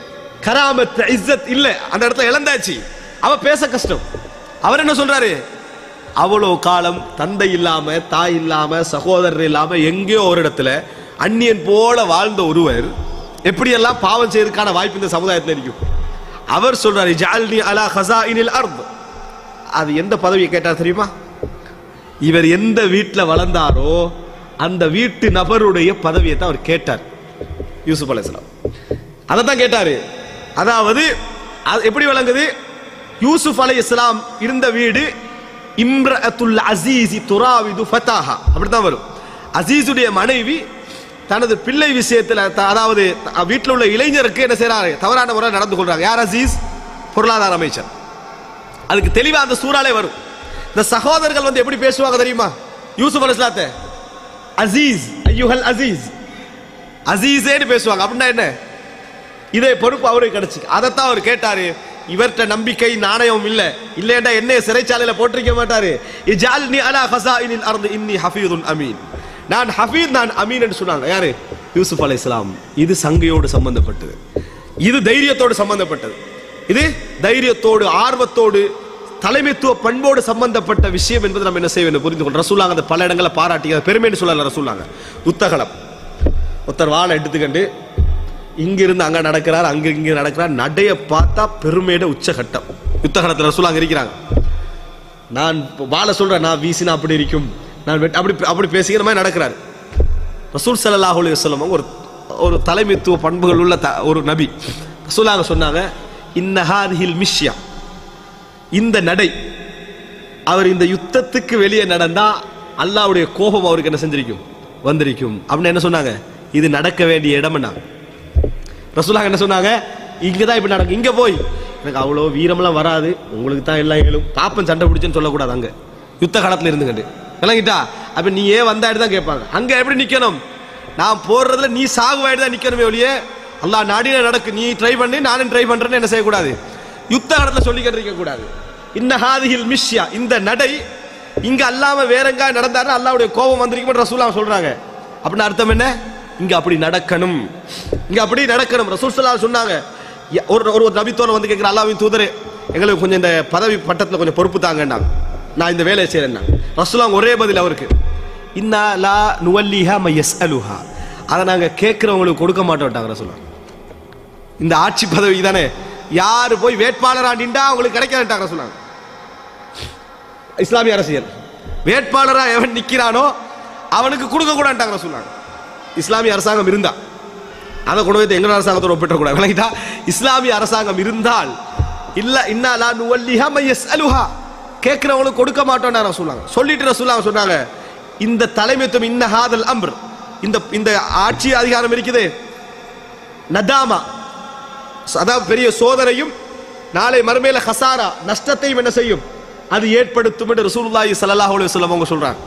கராமத் இஸ்ஸத் இல்ல அந்த இடத்துல இழந்தாச்சு அவ பேச கஷ்டம் அவர் என்ன சொல்றாரு அவ்வளோ காலம் தந்தை இல்லாம தாய் இல்லாம சகோதரர் இல்லாம எங்கேயோ ஒரு இடத்துல அந்நியன் போல வாழ்ந்த ஒருவர் எப்படியெல்லாம் பாவம் செய்யறதுக்கான வாய்ப்பு இந்த சமுதாயத்தில் இருக்கும் அவர் சொல்றாரு ஜால்னி அலா ஹசாயினில் அர்த் அது எந்த பதவியை கேட்டார் தெரியுமா இவர் எந்த வீட்டுல வளர்ந்தாரோ அந்த வீட்டு நபருடைய பதவியை தான் அவர் கேட்டார் யூசுப் அலைஹிஸ்ஸலாம் அதை தான் கேட்டாரு அதாவது அது எப்படி வழங்குது யூசுப் அலை இஸ்லாம் இருந்த வீடு இம்ரஅத்துல் அசீசி துராவிது ஃபதாஹா அப்படித்தான் வரும் அசீஸுடைய மனைவி தனது பிள்ளை விஷயத்தில் த- அதாவது வீட்டில் உள்ள இளைஞருக்கு என்ன செய்றாரு தவறான முறை நடந்து கொள்றாங்க யார் அசீஸ் பொருளாதார அமைச்சர் அதுக்கு தெளிவா அந்த சூறாலே வரும் இந்த சகோதரர்கள் வந்து எப்படி பேசுவாங்க தெரியுமா யூசுப் அலைஹிஸ்ஸலாத்தை அசீஸ் ஐயுஹல் அசீஸ் அசீஸேன்னு பேசுவாங்க அப்படின்னா என்ன இதே பொறுப்பு அவருக்கு கிடைச்சு அதைத்தான் அவர் கேட்டாரு இவர்கிட்ட நம்பிக்கை நாணயம் இல்ல இல்லையண்டா என்ன சிறைச்சாலையில போட்டிருக்க மாட்டாரு இஜால்னி அலா ஹஸாயினில் அர்து இன்னி ஹஃபீதுன் அமீன் நான் ஹஃபீத் நான் அமீன் என்று சொன்னாங்க யாரு யூசுப் அலைஹிஸ்ஸலாம் இது சங்கையோடு சம்பந்தப்பட்டது இது தைரியத்தோடு சம்பந்தப்பட்டது இது தைரியத்தோடு ஆர்வத்தோடு தலைமைத்துவ பண்போடு சம்பந்தப்பட்ட விஷயம் என்பது நம்ம என்ன செய்ய வேண்டும் புரிந்து கொள்ள ரசூலாங்க அந்த பல இடங்களில் பாராட்டி அதை பெருமைன்னு சொல்லல ரசூலாங்க யுத்தகலம் ஒருத்தர் வாழை எடுத்துக்கண்டு இங்கிருந்து அங்க நடக்கிறார் அங்க இங்க நடக்கிறார் நடைய பார்த்தா பெருமையோட உச்சகட்டம் யுத்தகலத்தில் ரசூல் அங்க இருக்கிறாங்க நான் இப்ப வாழ சொல்றேன் நான் வீசினா அப்படி இருக்கும் நான் வெட்- அப்படி அப்படி பேசிக்கிற மாதிரி நடக்கிறார் ரசூல் ஸல்லல்லாஹு அலைஹி வஸல்லம் அவங்க ஒரு ஒரு தலைமைத்துவ பண்புகள் உள்ள த- ஒரு நபி ரசூலாங்க சொன்னாங்க இன்னஹாதிஹில் மிஷ்யா இந்த நடை அவர் இந்த யுத்தத்துக்கு வெளியே நடந்தா அல்லாஹ்வுடைய கோபம் அவருக்கு என்ன செஞ்சிருக்கும் வந்திருக்கும் அப்படின்னு என்ன சொன்னாங்க இது நடக்க வேண்டிய இடம்னா ரசூலாங்க என்ன சொன்னாங்க இங்க தான் இப்படி நடக்கும் இங்க போய் எனக்கு அவ்வளோ வீரம்லாம் வராது உங்களுக்கு தான் எல்லாம் ஏழும் பாப்பன் சண்டை பிடிச்சுன்னு சொல்லக்கூடாது அங்க யுத்த காலத்துல இருந்துங்கண்டு விளங்கிட்டா அப்ப நீ ஏன் வந்தாடி தான் கேட்பாங்க அங்க எப்படி நிக்கணும் நான் போடுறதுல நீ சாகுவாயிட்டு தான் நிக்கணுமே ஒழிய அல்லாஹ் நாடின நடக்கு நீ ட்ரை பண்ணி நானும் ட்ரை பண்றேன்னு என்ன செய்யக்கூடாது யுத்த காலத்துல சொல்லிக்கிட்டு இருக்க கூடாது இன்னஹாதிஹில் மிஷ்யா இந்த நடை இங்க அல்லாம வேற எங்கா நடந்தாருன்னா அல்லாவுடைய கோபம் வந்திருக்கும் ரசூலா சொல்றாங்க அப்படின்னு அர்த்தம் என்ன இங்க அப்படி நடக்கணும் இங்க அப்படி நடக்கணும் ரசூல் ஸல்லல்லாஹு சொன்னாங்க ய- ஒரு ஒரு நபித்தோன வந்து கேட்கிற அல்லாஹ்வின் தூதரே எங்களுக்கு கொஞ்சம் இந்த பதவி பட்டத்துல கொஞ்சம் பொறுப்பு தாங்கன்னாங்க நான் இந்த வேலையை செய்யறேன்னா ரசூலாங்க ஒரே பதில் அவருக்கு இன்னா லா நுவல்லிஹா ம யஸ்அலுஹா அதை நாங்க கேட்கிறவங்களுக்கு கொடுக்க மாட்டோம்ட்டாங்க ரசூலா இந்த ஆட்சி பதவி தானே யாரு போய் வேட்பாளரா நின்றா அவங்களுக்கு கிடைக்காதுட்டாங்க சொன்னாங்க இஸ்லாமிய அரசியல் வேட்பாளரா எவன் நிக்கிறானோ அவனுக்கு கொடுக்க கூடாட்டாங்க சொன்னாங்க இஸ்லாமிய அரசாங்கம் இருந்தா அதை கொண்டு வந்து எங்க அரசாங்கத்தோட ஒப்பிட்டக்கூடாது விளங்கிட்டா இஸ்லாமிய அரசாங்கம் இருந்தால் இல்ல இன்னா லா நுவல்லிஹா ம யஸ்அலுஹா கேட்கிறவங்களுக்கு கொடுக்க மாட்டோம்னா சொன்னாங்க சொல்லிட்டு ரசூலுல்லாஹ் சொன்னாங்க இந்த தலைமைத்துவம் இன்ன ஹாதல் அம்ர் இந்த இந்த ஆட்சி அதிகாரம் இருக்குது நதாமா அதாவது பெரிய சோதனையும் நாளை மறுமையில ஹசாரா நஷ்டத்தையும் என்ன செய்யும் அது ஏற்படுத்தும் என்று ரசூலுல்லாஹி ஸல்லல்லாஹு அலைஹி வஸல்லம் அவங்க சொல்றாங்க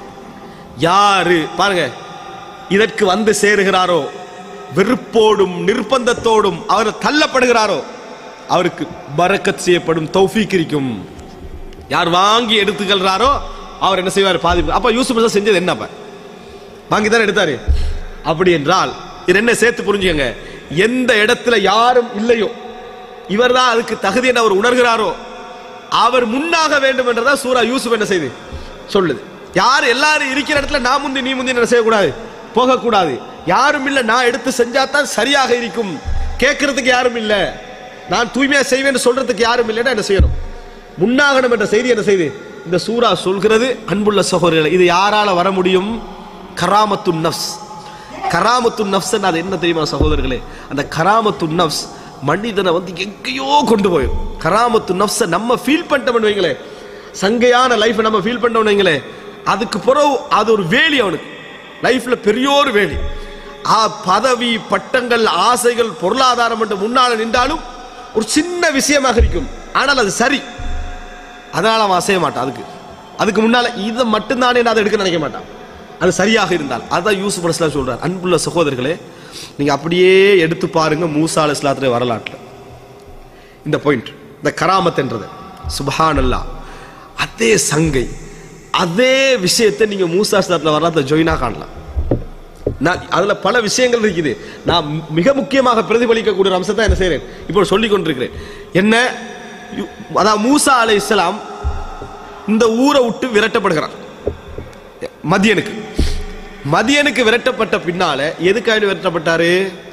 யாரு பாருங்க இதற்கு வந்து சேருகிறாரோ வெறுப்போடும் நிர்பந்தத்தோடும் அவர் தள்ளப்படுகிறாரோ அவருக்கு பரக்கத் செய்யப்படும் தௌஃபீக் இருக்கும் யார் வாங்கி எடுத்துக்கொள்றாரோ அவர் என்ன செய்வார் பாதிப்பு அப்ப யூசுப் நபி செஞ்சது என்ன அப்ப வாங்கி தானே எடுத்தாரு அப்படி என்றால் இது என்ன சேர்த்து புரிஞ்சுக்கங்க எந்த இடத்துல யாரும் இல்லையோ இவர்தான் அதுக்கு தகுதி என்று அவர் உணர்கிறாரோ அவர் முன்னாக வேண்டும் என்றதா சூரா யூசுப் என்ன செய்து சொல்லுது யார் எல்லாரும் இருக்கிற இடத்துல நான் முந்தி நீ முந்தி என்ன செய்யக்கூடாது போகக்கூடாது யாரும் இல்ல நான் எடுத்து செஞ்சாதான் சரியாக இருக்கும் கேட்கறதுக்கு யாரும் இல்ல நான் தூய்மையா செய்வேன்னு சொல்றதுக்கு யாரும் இல்லைன்னா என்ன செய்யணும் முன்னாகணும் என்ற செய்தி என்ன செய்து இந்த சூரா சொல்கிறது அன்புள்ள சகோதரர்களே இது யாரால வர முடியும் கராமத்து நஃப்ஸ் கராமத்து நஃப்ஸ் அது என்ன தெரியுமா சகோதரர்களே அந்த கராமத்து நஃப்ஸ் மனிதனை வந்து எங்கேயோ கொண்டு போயும் கராமத்து நஃப்ஸை நம்ம ஃபீல் பண்ணிட்டோம்னு வைங்களே சங்கையான லைஃப் நம்ம ஃபீல் பண்ணிட்டோம்னு வைங்களே அதுக்கு பிறகு அது ஒரு வேலி அவனுக்கு லைஃப்ல பெரிய ஒரு வேலி ஆ, பதவி பட்டங்கள் ஆசைகள் பொருளாதாரம் என்று முன்னால நின்றாலும் ஒரு சின்ன விஷயமாக இருக்கும் ஆனால் அது சரி அதனால அவன் அசைய மாட்டான் அதுக்கு அதுக்கு முன்னால இதை மட்டும்தானே நான் அதை எடுக்க நினைக்க மாட்டான் அது சரியாக இருந்தால் அதான் யூசுப் அலிஸ்லாம் சொல்றார் அன்புள்ள சகோதரர்களே நீங்க அப்படியே எடுத்து பாருங்க மூசா அலி இஸ்லாத்துடைய வரலாற்றில் இந்த பாயிண்ட் இந்த கராமத்ன்றது சுபஹான் அல்லா அதே சங்கை அதே விஷயத்தை நீங்க மூசா இஸ்லாத்துல வரலாற்றுல ஜொயினா காணலாம் நான் அதுல பல விஷயங்கள் இருக்குது நான் மிக முக்கியமாக பிரதிபலிக்கக்கூடிய ஒரு அம்சத்தை என்ன செய்றேன் இப்போ சொல்லிக் கொண்டிருக்கிறேன் என்ன யு- அதாவது மூசா அலை இஸ்லாம் இந்த ஊரை விட்டு விரட்டப்படுகிறார் மதியனுக்கு மதியனுக்கு விரட்டப்பட்ட பின்னால எதுக்காக விரட்டப்பட்டாரு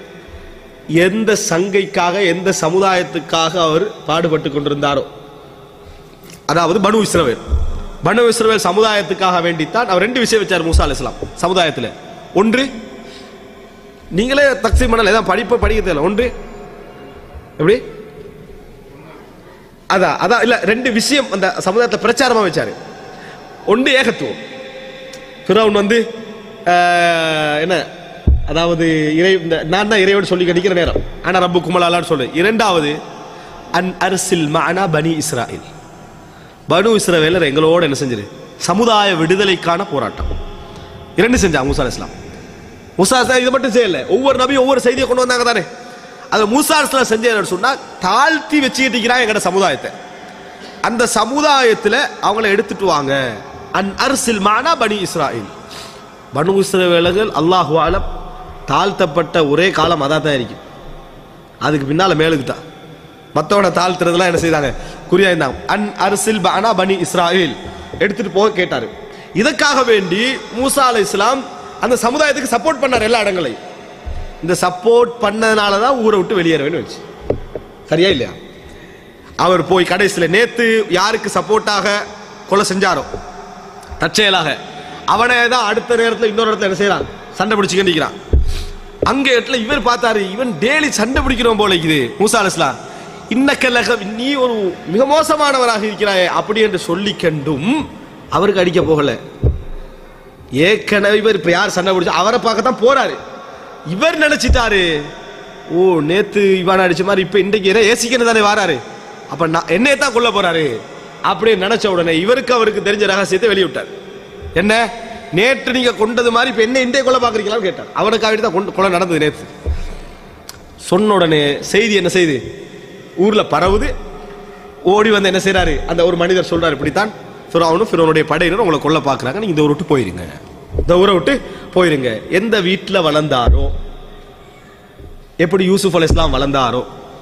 எந்த சங்கைக்காக எந்த சமுதாயத்துக்காக அவர் பாடுபட்டு கொண்டிருந்தாரோ அதாவது பனு இஸ்ரவேல் பனு இஸ்ரவேல் சமுதாயத்துக்காக வேண்டித்தான் அவர் ரெண்டு விஷயம் வச்சார் மூசா அலைஹிஸ்ஸலாம் சமுதாயத்தில் ஒன்று நீங்களே தக்சீம் பண்ணல ஏதாவது படிப்பு படிக்க தெரியல ஒன்று எப்படி அதான் அதான் இல்ல ரெண்டு விஷயம் அந்த சமுதாயத்தை பிரச்சாரமா வச்சாரு ஒன்று ஏகத்துவம் ஃபிரௌன் வந்து ஆஹ், என்ன அதாவது இறை இந்த நான் தான் இறைவன் சொல்லி கடிக்கிற நேரம் ஆனா ரப்பு குமலாலான்னு சொல்லு இரண்டாவது அன் அர்சில் மஅனா பனி இஸ்ராயில் பனு இஸ்ரவேலர் எங்களோட என்ன செஞ்சிரு சமுதாய விடுதலைக்கான போராட்டம் இரண்டு செஞ்சாங்க மூசா இஸ்லாம் மூசா இஸ்லாம் இதை மட்டும் செய்யல ஒவ்வொரு நபியும் ஒவ்வொரு செய்தியை கொண்டு வந்தாங்க தானே அது மூசா இஸ்லாம் செஞ்சேன்னு சொன்னா தாழ்த்தி வச்சுக்கிட்டு இருக்கிறாங்க எங்கட சமுதாயத்தை அந்த சமுதாயத்தில் அவங்கள எடுத்துட்டு வாங்க அன் அர்சில் மானா பனி இஸ்ராயில் பனு இஸ்ரவேலர்கள் அல்லாஹு ஆலம் தாழ்த்தப்பட்ட ஒரே காலம் அதான் தான் இருக்கும் அதுக்கு பின்னால மேலுக்கு தான் மற்றவனை தாழ்த்துறதுலாம் என்ன செய்தாங்க குறியா இருந்தாங்க அன் அர்சில் பானா பனி இஸ்ராயில் எடுத்துட்டு போக கேட்டாரு இதற்காக வேண்டி மூசா அலை இஸ்லாம் அந்த சமுதாயத்துக்கு சப்போர்ட் பண்ணார் எல்லா இடங்களையும் இந்த சப்போர்ட் பண்ணதுனால தான் ஊரை விட்டு வெளியேறவேன்னு வச்சு சரியா இல்லையா அவர் போய் கடைசியில் நேத்து யாருக்கு சப்போர்ட்டாக கொலை செஞ்சாரோ தற்செயலாக அவனை தான் அடுத்த நேரத்தில் இன்னொரு இடத்துல என்ன செய்யறான் சண்டை பிடிச்சிக்கிட்டு நிற்கிறான் அங்க இடத்துல இவர் பார்த்தாரு இவன் டெய்லி சண்டை பிடிக்கிறோம் போல இருக்குது மூசா அலிஸ்லாம் இன்னக்கல்லக நீ ஒரு மிக மோசமானவராக இருக்கிறாயே அப்படி என்று சொல்லி கண்டும் அவருக்கு அடிக்க போகல ஏற்கனவே இவர் இப்ப யார் சண்டை பிடிச்சா அவரை பார்க்க தான் போறாரு இவர் நினைச்சிட்டாரு ஓ நேத்து இவன் அடிச்ச மாதிரி இப்ப இன்றைக்கு என்ன ஏசிக்கணும் தானே வாராரு அப்ப நான் என்னைய தான் கொல்ல போறாரு அப்படின்னு நினைச்ச உடனே இவருக்கு அவருக்கு தெரிஞ்ச ரகசியத்தை வெளியிட்டார் என்ன நேற்று நீங்க கொண்டது மாதிரி இப்ப என்ன இன்றைய கொலை பாக்குறீங்களான்னு கேட்டார் அவனுக்காக தான் கொண்டு கொலை நடந்தது நேற்று சொன்ன உடனே செய்தி என்ன செய்து ஊர்ல பரவுது ஓடி வந்து என்ன செய்றாரு அந்த ஒரு மனிதர் சொல்றாரு இப்படித்தான் ஃபிரௌனும் ஃபிரௌனுடைய படையினர் உங்களை கொல்ல பார்க்கறாங்க நீங்க இந்த ஊரை விட்டு போயிருங்க இந்த ஊரை விட்டு போயிருங்க எந்த வீட்டுல வளர்ந்தாரோ எப்படி யூசுப் அலை இஸ்லாம் வளர்ந்தாரோ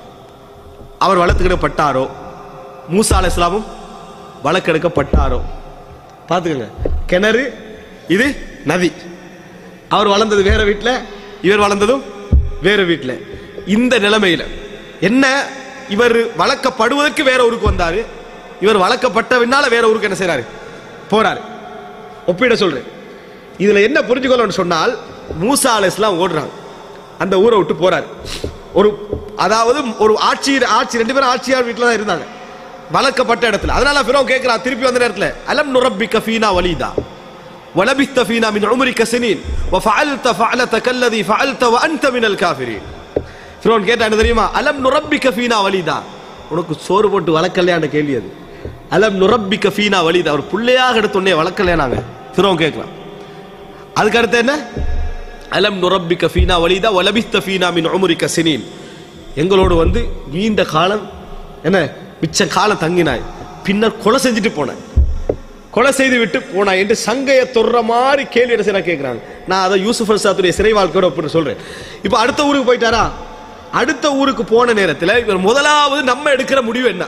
அவர் வளர்த்துக்கிடப்பட்டாரோ மூசா அலை இஸ்லாமும் வளர்க்கெடுக்கப்பட்டாரோ பார்த்துக்கோங்க கிணறு இது நதி அவர் வளர்ந்தது வேற வீட்டில் இவர் வளர்ந்ததும் வேற வீட்டில் இந்த நிலைமையில என்ன இவர் வளர்க்கப்படுவதற்கு வேற ஊருக்கு வந்தாரு இவர் வளர்க்கப்பட்ட பின்னால வேற ஊருக்கு என்ன செய்றாரு போறாரு ஒப்பிட சொல்றேன் இதுல என்ன புரிஞ்சுக்கணும்னு சொன்னால் மூசா அலைஸ்லாம் ஓடுறாங்க அந்த ஊரை விட்டு போறாரு ஒரு அதாவது ஒரு ஆட்சி ஆட்சி ரெண்டு பேரும் ஆட்சியார் வீட்டில் தான் இருந்தாங்க வளர்க்கப்பட்ட இடத்துல அதனால ஃபிரோ கேட்கிறா திருப்பி வந்த நேரத்துல அலம் நுரப்பி கஃபீனா வலிதா ولبثت فينا من عمرك سنين وفعلت فعلتك الذي فعلت وانت من الكافرين ஃபிரோன் கேட்டா என்ன தெரியுமா அலம் நுரப்பிக்க ஃபீனா வலிதா உனக்கு சோறு போட்டு வளர்க்கலையான கேள்வி அது அலம் நுரப்பிக்க ஃபீனா வலிதா அவர் பிள்ளையாக எடுத்தோடனே வளர்க்கலையா நாங்க ஃபிரோன் கேட்கலாம் அதுக்கு அடுத்து என்ன அலம் நுரப்பிக்க ஃபீனா வலிதா வலபித்த ஃபீனா மின் உமுரிக்க சினீன் எங்களோடு வந்து நீண்ட காலம் என்ன மிச்ச காலம் தங்கினாய் பின்னர் கொலை செஞ்சுட்டு போனாய் கொலை செய்து விட்டு போனாய் என்று சங்கையை தொடுற மாதிரி கேள்வி என்ன செய்யறா கேட்கிறாங்க நான் அதை யூசுப் அல்சாத்துடைய சிறை வாழ்க்கையோட ஒப்பிட்டு சொல்றேன் இப்போ அடுத்த ஊருக்கு போயிட்டாரா அடுத்த ஊருக்கு போன நேரத்தில் இவர் முதலாவது நம்ம எடுக்கிற முடிவு என்ன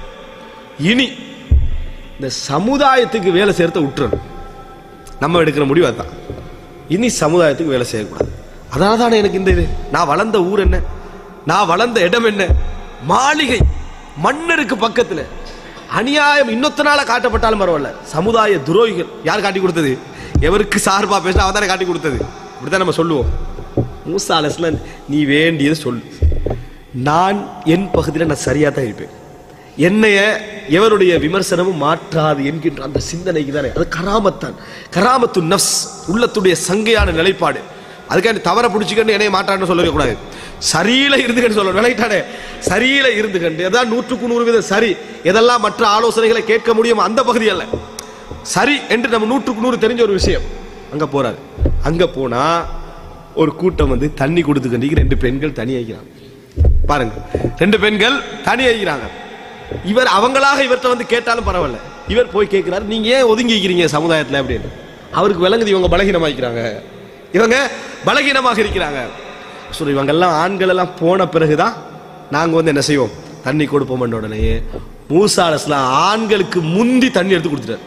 இனி இந்த சமுதாயத்துக்கு வேலை சேர்த்த விட்டுறணும் நம்ம எடுக்கிற முடிவு அதுதான் இனி சமுதாயத்துக்கு வேலை செய்யக்கூடாது அதனால தானே எனக்கு இந்த இது நான் வளர்ந்த ஊர் என்ன நான் வளர்ந்த இடம் என்ன மாளிகை மன்னருக்கு பக்கத்துல அநியாயம் இன்னொத்தனால காட்டப்பட்டாலும் பரவாயில்ல சமுதாய துரோகிகள் யார் காட்டி கொடுத்தது எவருக்கு சார்பா பேசினா அவன் தானே காட்டி கொடுத்தது இப்படிதான் நம்ம சொல்லுவோம் மூசா அலைஹிஸ்ஸலாம் நீ வேண்டியது சொல்லு நான் என் பகுதியில் நான் சரியா தான் இருப்பேன் என்னைய எவருடைய விமர்சனமும் மாற்றாது என்கின்ற அந்த சிந்தனைக்கு தானே அது கராமத்தான் கராமத்து நஃப்ஸ் உள்ளத்துடைய சங்கையான நிலைப்பாடு அதுக்காண்டி தவற பிடிச்சிக்கண்டு என்னைய மாற்றான்னு சொல்லவே கூடாது சரியில இருந்துக்கன்னு சொல்லணும் விளையிட்டானே சரியில இருந்துக்கண்டு எதாவது நூற்றுக்கு நூறு வீதம் சரி எதெல்லாம் மற்ற ஆலோசனைகளை கேட்க முடியும் அந்த பகுதி அல்ல சரி என்று நம்ம நூற்றுக்கு நூறு தெரிஞ்ச ஒரு விஷயம் அங்க போறாரு அங்க போனா ஒரு கூட்டம் வந்து தண்ணி கொடுத்துக்கண்டிக்கு ரெண்டு பெண்கள் தனி ஆகிறாங்க பாருங்க ரெண்டு பெண்கள் தனி ஆகிறாங்க இவர் அவங்களாக இவர்கிட்ட வந்து கேட்டாலும் பரவாயில்ல இவர் போய் கேட்கிறாரு நீங்க ஏன் ஒதுங்கி இருக்கிறீங்க சமுதாயத்துல அப்படின்னு அவருக்கு விளங்குது இவங்க பலகீனமாக்கிறாங்க இவங்க பலகீனமாக இருக்கிறாங்க சொல்லி இவங்க எல்லாம் ஆண்கள் எல்லாம் போன பிறகுதான் நாங்க வந்து என்ன செய்வோம் தண்ணி கொடுப்போம் உடனே மூசா அலைஹிஸ்ஸலாம் ஆண்களுக்கு முந்தி தண்ணி எடுத்து கொடுத்துட்டாரு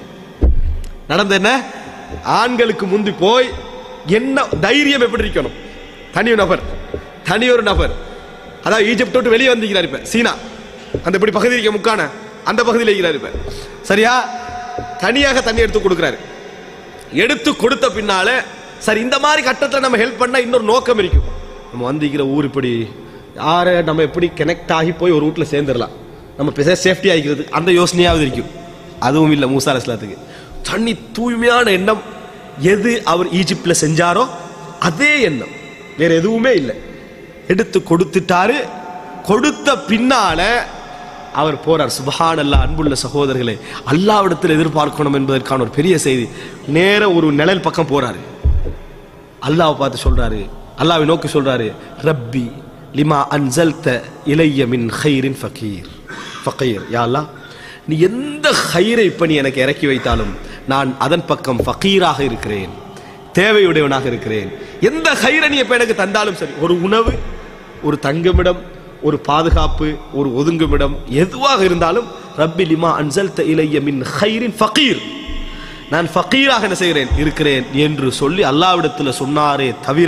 நடந்த என்ன ஆண்களுக்கு முந்தி போய் என்ன தைரியம் எப்படி இருக்கணும் தனி ஒரு நபர் தனி ஒரு நபர் அதாவது ஈஜிப்ட் விட்டு வெளியே வந்திருக்கிறார் இப்ப சீனா அந்த இப்படி பகுதி இருக்க முக்கான அந்த பகுதியில் இருக்கிறார் இப்ப சரியா தனியாக தண்ணி எடுத்து கொடுக்குறாரு எடுத்து கொடுத்த பின்னால சரி இந்த மாதிரி கட்டத்தில் நம்ம ஹெல்ப் பண்ணா இன்னொரு நோக்கம் இருக்கும் நம்ம வந்திக்கிற ஊர் இப்படி யாரை நம்ம எப்படி கனெக்ட் ஆகி போய் ஒரு வீட்டில் சேர்ந்துடலாம் நம்ம பேச சேஃப்டி ஆகிக்கிறது அந்த யோசனையாவது இருக்கும் அதுவும் இல்லை மூசா அலிஸ்லாத்துக்கு தண்ணி தூய்மையான எண்ணம் எது அவர் ஈஜிப்டில் செஞ்சாரோ அதே எண்ணம் வேற எதுவுமே இல்லை எடுத்து கொடுத்துட்டாரு கொடுத்த பின்னால அவர் போறார் சுபஹான் அல்லா அன்புள்ள சகோதரர்களே அல்லாவிடத்தில் எதிர்பார்க்கணும் என்பதற்கான ஒரு பெரிய செய்தி நேர ஒரு நிழல் பக்கம் போறாரு அல்லாஹ் பார்த்து சொல்றாரு அல்லாவை நோக்கி சொல்றாரு ரப்பி லிமா அன்சல்த இலைய மின் ஹைரின் ஃபகீர் ஃபகீர் யா அல்லாஹ் நீ எந்த ஹைரை இப்ப நீ எனக்கு இறக்கி வைத்தாலும் நான் அதன் பக்கம் ஃபகீராக இருக்கிறேன் தேவையுடையவனாக இருக்கிறேன் எந்த ஹைரை நீ இப்ப எனக்கு தந்தாலும் சரி ஒரு உணவு ஒரு தங்குமிடம் ஒரு பாதுகாப்பு ஒரு ஒதுங்குமிடம் எதுவாக இருந்தாலும் ரப்பி லிமா அன்சல்த இலைய மின் ஹைரின் ஃபகீர் நான் ஃபகீராக என்ன செய்கிறேன் இருக்கிறேன் என்று சொல்லி அல்லாவிடத்தில் சொன்னாரே தவிர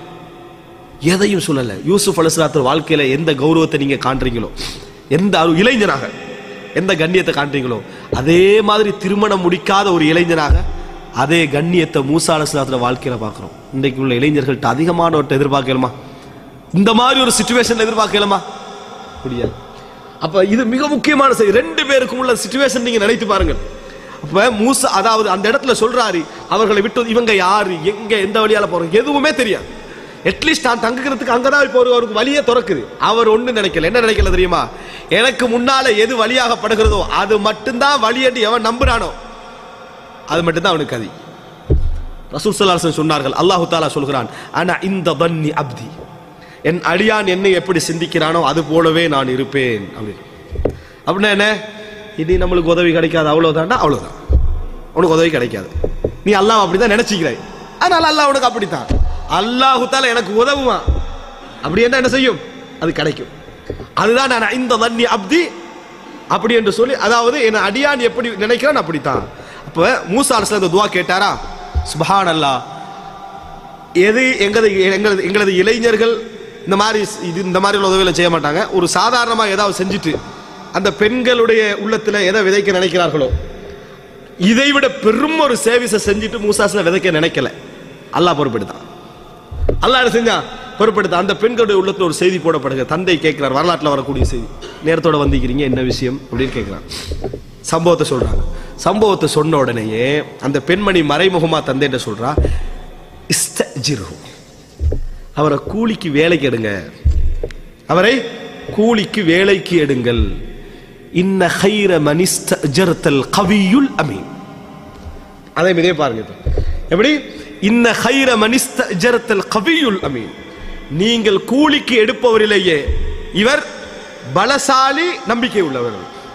எதையும் சொல்லல யூசுப் அலிஸ்லாத்து வாழ்க்கையில எந்த கௌரவத்தை நீங்க காண்றீங்களோ எந்த ஒரு இளைஞனாக எந்த கண்ணியத்தை காண்றீங்களோ அதே மாதிரி திருமணம் முடிக்காத ஒரு இளைஞனாக அதே கண்ணியத்தை மூசா அலிஸ்லாத்துல வாழ்க்கையில பார்க்கிறோம் இன்றைக்கு உள்ள இளைஞர்கள்ட்ட அதிகமானவர்கிட்ட எதிர்பார்க்கலாமா இந்த மாதிரி ஒரு சுச்சுவேஷன் எதிர்பார்க்கலாமா முடியாது அப்ப இது மிக முக்கியமான செய்தி ரெண்டு பேருக்கும் உள்ள சுச்சுவேஷன் நீங்க நினைத்து பாருங்கள் அப்ப மூசா அதாவது அந்த இடத்துல சொல்றாரு அவர்களை விட்டு இவங்க யாரு எங்க எந்த வழியால போறோம் எதுவுமே தெரியாது அட்லீஸ்ட் நான் தங்குறதுக்கு அங்கதான் இப்போ ஒரு அவருக்கு வழியே திறக்குது அவர் ஒண்ணு நினைக்கல என்ன நினைக்கல தெரியுமா எனக்கு முன்னால எது வழியாகப்படுகிறதோ அது மட்டும்தான் வழி என்று எவன் நம்புறானோ அது மட்டும்தான் அவனுக்கு கதி ரசூல் சல்லாஹ் சொன்னார்கள் அல்லாஹு தாலா சொல்கிறான் ஆனா இந்த பன்னி அப்தி என் அடியான் என்னை எப்படி சிந்திக்கிறானோ அது போலவே நான் இருப்பேன் அப்படின்னு அப்படின்னா என்ன இனி நம்மளுக்கு உதவி கிடைக்காது அவ்வளவுதான்டா அவ்வளவுதான் உனக்கு உதவி கிடைக்காது நீ அல்லாஹ் அப்படிதான் நினைச்சுக்கிறாய் அதனால அல்லாஹ் உனக்கு அப்படித்தான் அல்லாஹு தாலா எனக்கு உதவுமா அப்படி என்ன என்ன செய்யும் அது கிடைக்கும் அதுதான் நான் இந்த தண்ணி அப்தி அப்படி என்று சொல்லி அதாவது என் அடியான் எப்படி நினைக்கிறான் அப்படித்தான் அப்ப மூசா அரசுல இந்த துவா கேட்டாரா சுபஹான் அல்லாஹ் எது எங்களது எங்களது எங்களது இளைஞர்கள் இந்த மாதிரி இது இந்த மாதிரி உள்ள உதவிகளை செய்ய மாட்டாங்க ஒரு சாதாரணமாக ஏதாவது செஞ்சுட்டு அந்த பெண்களுடைய உள்ளத்தில் எதை விதைக்க நினைக்கிறார்களோ இதை விட பெரும் ஒரு சேவிஸை செஞ்சுட்டு மூசாசில் விதைக்க நினைக்கல அல்லாஹ் பொறுப்பெடுத்தான் அல்லாஹ் என்ன செஞ்சான் பொறுப்பெடுத்தான் அந்த பெண்களுடைய உள்ளத்தில் ஒரு செய்தி போடப்படுங்க தந்தை கேட்கிறார் வரலாற்றில் வரக்கூடிய செய்தி நேரத்தோட வந்திருக்கிறீங்க என்ன விஷயம் அப்படின்னு கேட்கிறான் சம்பவத்தை சொல்றாங்க சம்பவத்தை சொன்ன உடனேயே அந்த பெண்மணி மறைமுகமா தந்தைட்ட சொல்றா இஸ்தஜிரு அவரை கூலிக்கு வேலைக்கு எடுங்க அவரை கூலிக்கு வேலைக்கு எடுங்கள் இன்ன ஹைர மனிஸ்தல் கவியுல் அமீன் அதே இதே பாருங்க இப்ப. எப்படி இன்ன ஹைர மனிஸ்தல் கவியுல் அமீன் நீங்கள் கூலிக்கு எடுப்பவரிலேயே இவர் பலசாலி நம்பிக்கை உள்ளவர்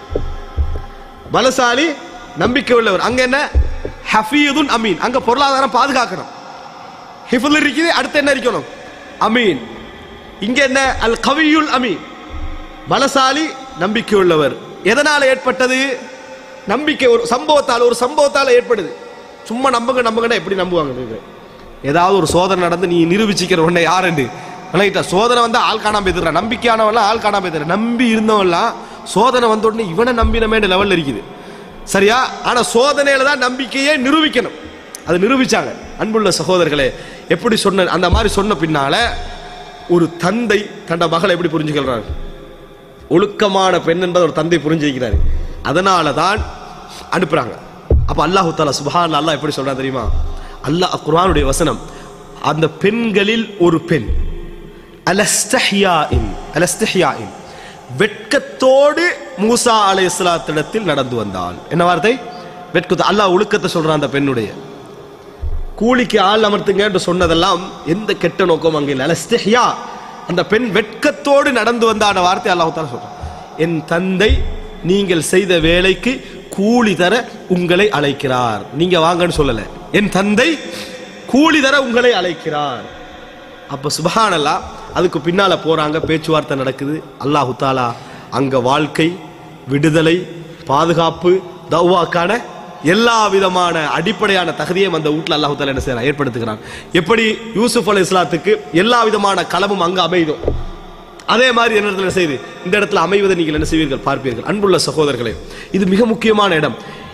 பலசாலி நம்பிக்கை உள்ளவர் அங்க என்ன ஹஃபீதுன் அமீன் அங்க பொருளாதாரம் பாதுகாக்கணும் ஹிஃபுல் இருக்குது அடுத்து என்ன இருக்கணும் அமீன் இங்க என்ன அல் கவியுல் அமீன் பலசாலி நம்பிக்கை உள்ளவர் எதனால ஏற்பட்டது நம்பிக்கை ஒரு சம்பவத்தால் ஒரு சம்பவத்தால் ஏற்படுது சும்மா நம்புங்க நம்புங்கன்னா எப்படி நம்புவாங்க நீங்க? ஏதாவது ஒரு சோதனை நடந்து நீ நிரூபிச்சுக்கிற உடனே யாருன்னு விளங்கிட்டா சோதனை வந்து ஆள் காணாம எதிர்றான் நம்பிக்கையானவன்லாம் ஆள் காணாம எதிர நம்பி இருந்தவன்லாம் சோதனை வந்த உடனே இவனை நம்பினமே லெவல்ல இருக்குது சரியா ஆனா சோதனையில தான் நம்பிக்கையே நிரூபிக்கணும் அது நிரூபிச்சாங்க அன்புள்ள சகோதரர்களே எப்படி சொன்ன அந்த மாதிரி சொன்ன பின்னால ஒரு தந்தை தன்னை மகளை எப்படி புரிஞ்சுக்கிறார் ஒழுக்கமான பெண் என்பதை ஒரு தந்தை புரிஞ்சிருக்கிறார் அதனால தான் அனுப்புறாங்க அப்ப அல்லாஹு தாலா சுபஹான் அல்லாஹ் எப்படி சொல்றா தெரியுமா அல்லாஹ் குர்ஆனுடைய வசனம் அந்த பெண்களில் ஒரு பெண் அலஸ்தஹ்யாஇன் அலஸ்தஹ்யாஇன் வெட்கத்தோடு மூசா அலைஹிஸ்ஸலாத்திடத்தில் நடந்து வந்தாள் என்ன வார்த்தை வெட்கத்தை அல்லாஹ் ஒழுக்கத்தை சொல்றான் அந்த பெண்ணுடைய கூலிக்கு ஆள் அமர்த்துங்க என்று சொன்னதெல்லாம் எந்த கெட்ட நோக்கம் அங்கே இல்லை அலஸ்தஹ்யா அந்த பெண் வெட்கத்தோடு நடந்து வந்தான வார்த்தை அல்லாஹ் தாலா சொல்றான் என் தந்தை நீங்கள் செய்த வேலைக்கு கூலி தர உங்களை அழைக்கிறார் நீங்க வாங்கன்னு சொல்லல என் தந்தை கூலி தர உங்களை அழைக்கிறார் அப்ப சுபஹானல்லா அதுக்கு பின்னால போறாங்க பேச்சுவார்த்தை நடக்குது அல்லாஹு தாலா அங்க வாழ்க்கை விடுதலை பாதுகாப்பு தௌவாக்கான எல்லா விதமான அடிப்படையான தகுதியும் அந்த வீட்டில் அல்லாஹு தாலா என்ன செய்யறான் ஏற்படுத்துகிறான் எப்படி யூசுப் அலை இஸ்லாத்துக்கு எல்லா விதமான களமும் அங்க அமைதோ அதே மாதிரி என்ன இடத்துல செய்து இந்த இடத்துல அமைவதை நீங்கள் என்ன செய்வீர்கள் பார்ப்பீர்கள் அன்புள்ள சகோதரர்களே இது மிக முக்கியமான இடம்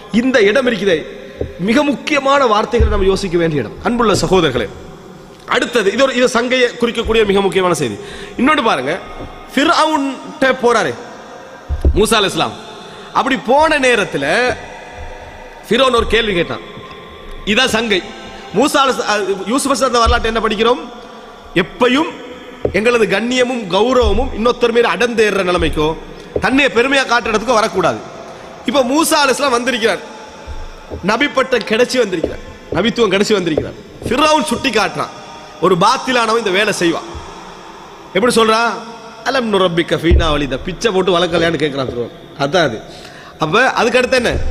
இந்த இடம் இருக்குதே மிக முக்கியமான வார்த்தைகளை நம்ம யோசிக்க வேண்டிய இடம் அன்புள்ள சகோதரர்களே அடுத்தது இது ஒரு இது சங்கையை குறிக்கக்கூடிய மிக முக்கியமான செய்தி இன்னொன்று பாருங்க ஃபிர்அவுன்ட்ட போறாரு மூசா அலைஹிஸ் இஸ்லாம் அப்படி போன நேரத்தில் ஃபிரோன் ஒரு கேள்வி கேட்டான் இதான் சங்கை மூசா அலைஹிஸ்- அஹ் யூசுப் அலைஹிஸ் அந்த வரலாற்றை என்ன படிக்கிறோம் எப்பையும் எங்களது கண்ணியமும் கௌரவமும் இன்னொருத்தர் மீது அடந்தேற நிலைமைக்கோ தன்னைய பெருமையா காட்டுறதுக்கோ வரக்கூடாது இப்போ மூசா அலைஹிஸ்ஸலாம் வந்திருக்கிறார் நபி பட்டம் கிடைச்சி வந்திருக்கிறார் நபித்துவம் கிடைச்சி வந்திருக்கிறார் ஃபிரௌன் சுட்டி காட்டுறான் ஒரு பாத்திலானவன் இந்த வேலை செய்வான் எப்படி சொல்றான் அலம் நுரப்பி கஃபீனா வலித பிச்சை போட்டு வளர்க்கலையான்னு கேட்கிறான் ஃபிரௌன் அதான் அது அப்ப அதுக்கு அடுத்து என்ன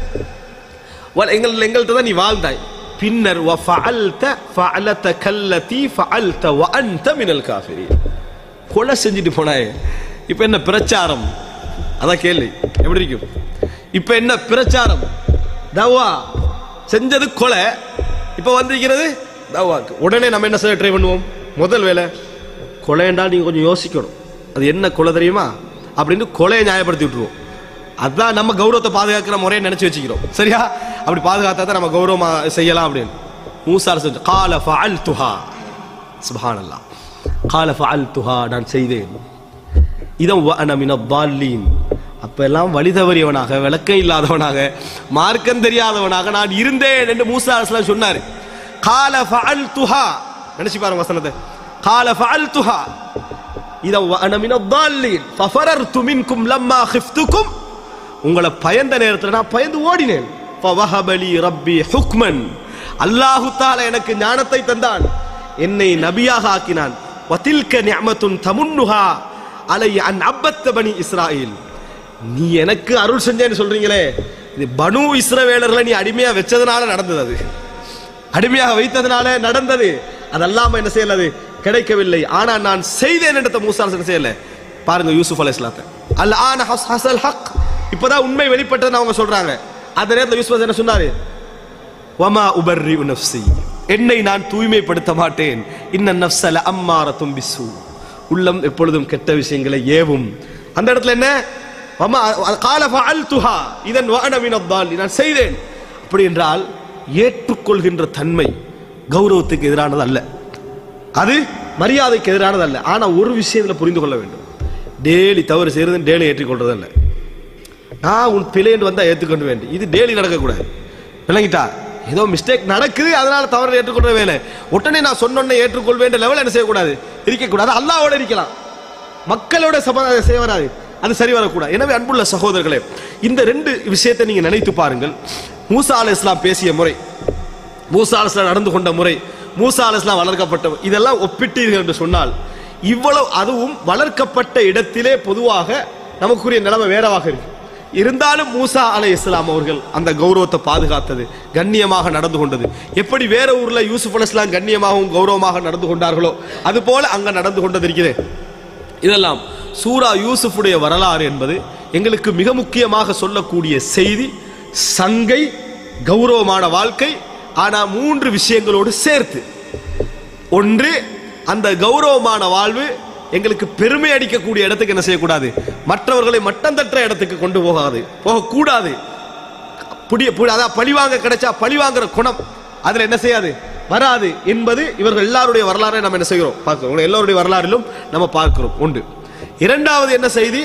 வல் எங்கள் எங்கள்கிட்ட தான் நீ வாழ்ந்தாய் பின்னர் வ ஃபஅல்த ஃபஅலத கல்லதி ஃபஅல்த வ அன்த மினல் காஃபிரீன் கொலை செஞ்சுட்டு போனாயே இப்போ என்ன பிரச்சாரம் அதான் கேள்வி எப்படி இருக்கும் இப்போ என்ன பிரச்சாரம் தவா செஞ்சது கொலை இப்போ வந்திருக்கிறது தவாக்கு உடனே நம்ம என்ன செய்ய ட்ரை பண்ணுவோம் முதல் வேலை கொலை என்றால் நீங்க கொஞ்சம் யோசிக்கணும் அது என்ன கொலை தெரியுமா அப்படின்னு கொலையை நியாயப்படுத்தி விட்டுருவோம் அதான் நம்ம கௌரவத்தை பாதுகாக்கிற முறையை நினைச்சு வச்சுக்கிறோம் சரியா அப்படி பாதுகாத்தா தான் நம்ம கௌரவமா செய்யலாம் அப்படின்னு மூசார் செஞ்சு கால ஃபஅல் துஹா சுபஹானல்லாஹ் கால ஃபஅல் துஹா நான் செய்தேன் இதம் வஅன மின தால்லீன் அப்ப எல்லாம் வழி தவறியவனாக விளக்கம் இல்லாதவனாக மார்க்கம் தெரியாதவனாக நான் இருந்தேன் என்று மூசா அலைஹிஸ்ஸலாம் சொன்னார் கால ஃபஅல் துஹா நினைச்சு பாருங்க வசனத்தை கால ஃபஅல் துஹா இதம் வஅன மின தால்லீன் ஃபஃபரர்து மின்கும் லம்மா கிஃப்துக்கும் உங்களை பயந்த நேரத்தில் நான் பயந்து ஓடினேன் ஃபவஹபலி ரப்பி ஹுக்மன் அல்லாஹு தஆலா எனக்கு ஞானத்தை தந்தான் என்னை நபியாக ஆக்கினான் வதில்க நிஅமத்துன் தமுன்னுஹா அலை அன் அபத்த பனி இஸ்ராயில் நீ எனக்கு அருள் செஞ்சேன்னு சொல்றீங்களே இது பனு இஸ்ரவேலர்களை நீ அடிமையா வச்சதுனால நடந்தது அது அடிமையாக வைத்ததுனால நடந்தது அது அல்லாம என்ன செய்யல அது கிடைக்கவில்லை ஆனா நான் செய்தேன் என்ற மூசா என்ன செய்யல பாருங்க யூசுப் அலை இஸ்லாத்தை அல் ஆன ஹசல் ஹக் இப்பதான் உண்மை வெளிப்பட்டதுன்னு அவங்க சொல்றாங்க அந்த நேரத்தில் யூசுப் என்ன சொன்னாரு வமா உபர்ரி நஃப்சி என்னை நான் தூய்மைப்படுத்த மாட்டேன் இன்ன நஃப்ஸல அம்மாரத்தும் பிசு உள்ளம் எப்பொழுதும் கெட்ட விஷயங்களை ஏவும் அந்த இடத்துல என்ன வமா கால ஃபஅல்துஹா இதன் வஅன மின் அத்தாலி நான் செய்தேன் அப்படி என்றால் ஏற்றுக்கொள்கின்ற தன்மை கௌரவத்துக்கு எதிரானது அல்ல அது மரியாதைக்கு எதிரானது அல்ல ஆனா ஒரு விஷயத்துல புரிந்து கொள்ள வேண்டும் டேலி தவறு செய்யறது டேலி ஏற்றுக்கொள்றது அல்ல நான் உன் பிழைன்னு வந்தா ஏத்துக்கொண்டு வேண்டும் இது டெய்லி நடக்கக்கூடாது விளங்கிட்டா ஏதோ மிஸ்டேக் நடக்குது அதனால தவறு ஏற்றுக்கொள்ள வேலை உடனே நான் சொன்னோன்னே ஏற்றுக்கொள்வேன் லெவல் என்ன செய்யக்கூடாது இருக்கக்கூடாது அல்லாவோட இருக்கலாம் மக்களோட சமாதானம் செய்ய வராது அது சரி வரக்கூடாது எனவே அன்புள்ள சகோதரர்களே இந்த ரெண்டு விஷயத்தை நீங்க நினைத்து பாருங்கள் மூசா அலை இஸ்லாம் பேசிய முறை மூசா அலை இஸ்லாம் நடந்து கொண்ட முறை மூசா அலை இஸ்லாம் வளர்க்கப்பட்ட இதெல்லாம் ஒப்பிட்டீர்கள் என்று சொன்னால் இவ்வளவு அதுவும் வளர்க்கப்பட்ட இடத்திலே பொதுவாக நமக்குரிய நிலைமை வேறவாக இருக்கு இருந்தாலும் மூசா அலை இஸ்லாம் அவர்கள் அந்த கௌரவத்தை பாதுகாத்தது கண்ணியமாக நடந்து கொண்டது எப்படி வேற ஊர்ல யூசுப் அலை இஸ்லாம் கண்ணியமாகவும் கௌரவமாக நடந்து கொண்டார்களோ அது போல அங்க நடந்து கொண்டது இருக்குது இதெல்லாம் சூரா யூசுஃபுடைய வரலாறு என்பது எங்களுக்கு மிக முக்கியமாக சொல்லக்கூடிய செய்தி சங்கை கௌரவமான வாழ்க்கை ஆனா மூன்று விஷயங்களோடு சேர்த்து ஒன்று அந்த கௌரவமான வாழ்வு எங்களுக்கு பெருமை அடிக்கக்கூடிய இடத்துக்கு என்ன செய்யக்கூடாது மற்றவர்களை மட்டம் தட்டுற இடத்துக்கு கொண்டு போகாது போகக்கூடாது புடிய புடி- அதான் பழிவாங்க கிடைச்சா பழிவாங்குற குணம் அதுல என்ன செய்யாது வராது என்பது இவர்கள் எல்லாருடைய வரலாறை நம்ம என்ன செய்கிறோம் பார்க்கிறோம் உங்க எல்லாருடைய வரலாறிலும் நம்ம பார்க்கிறோம் உண்டு இரண்டாவது என்ன செய்தி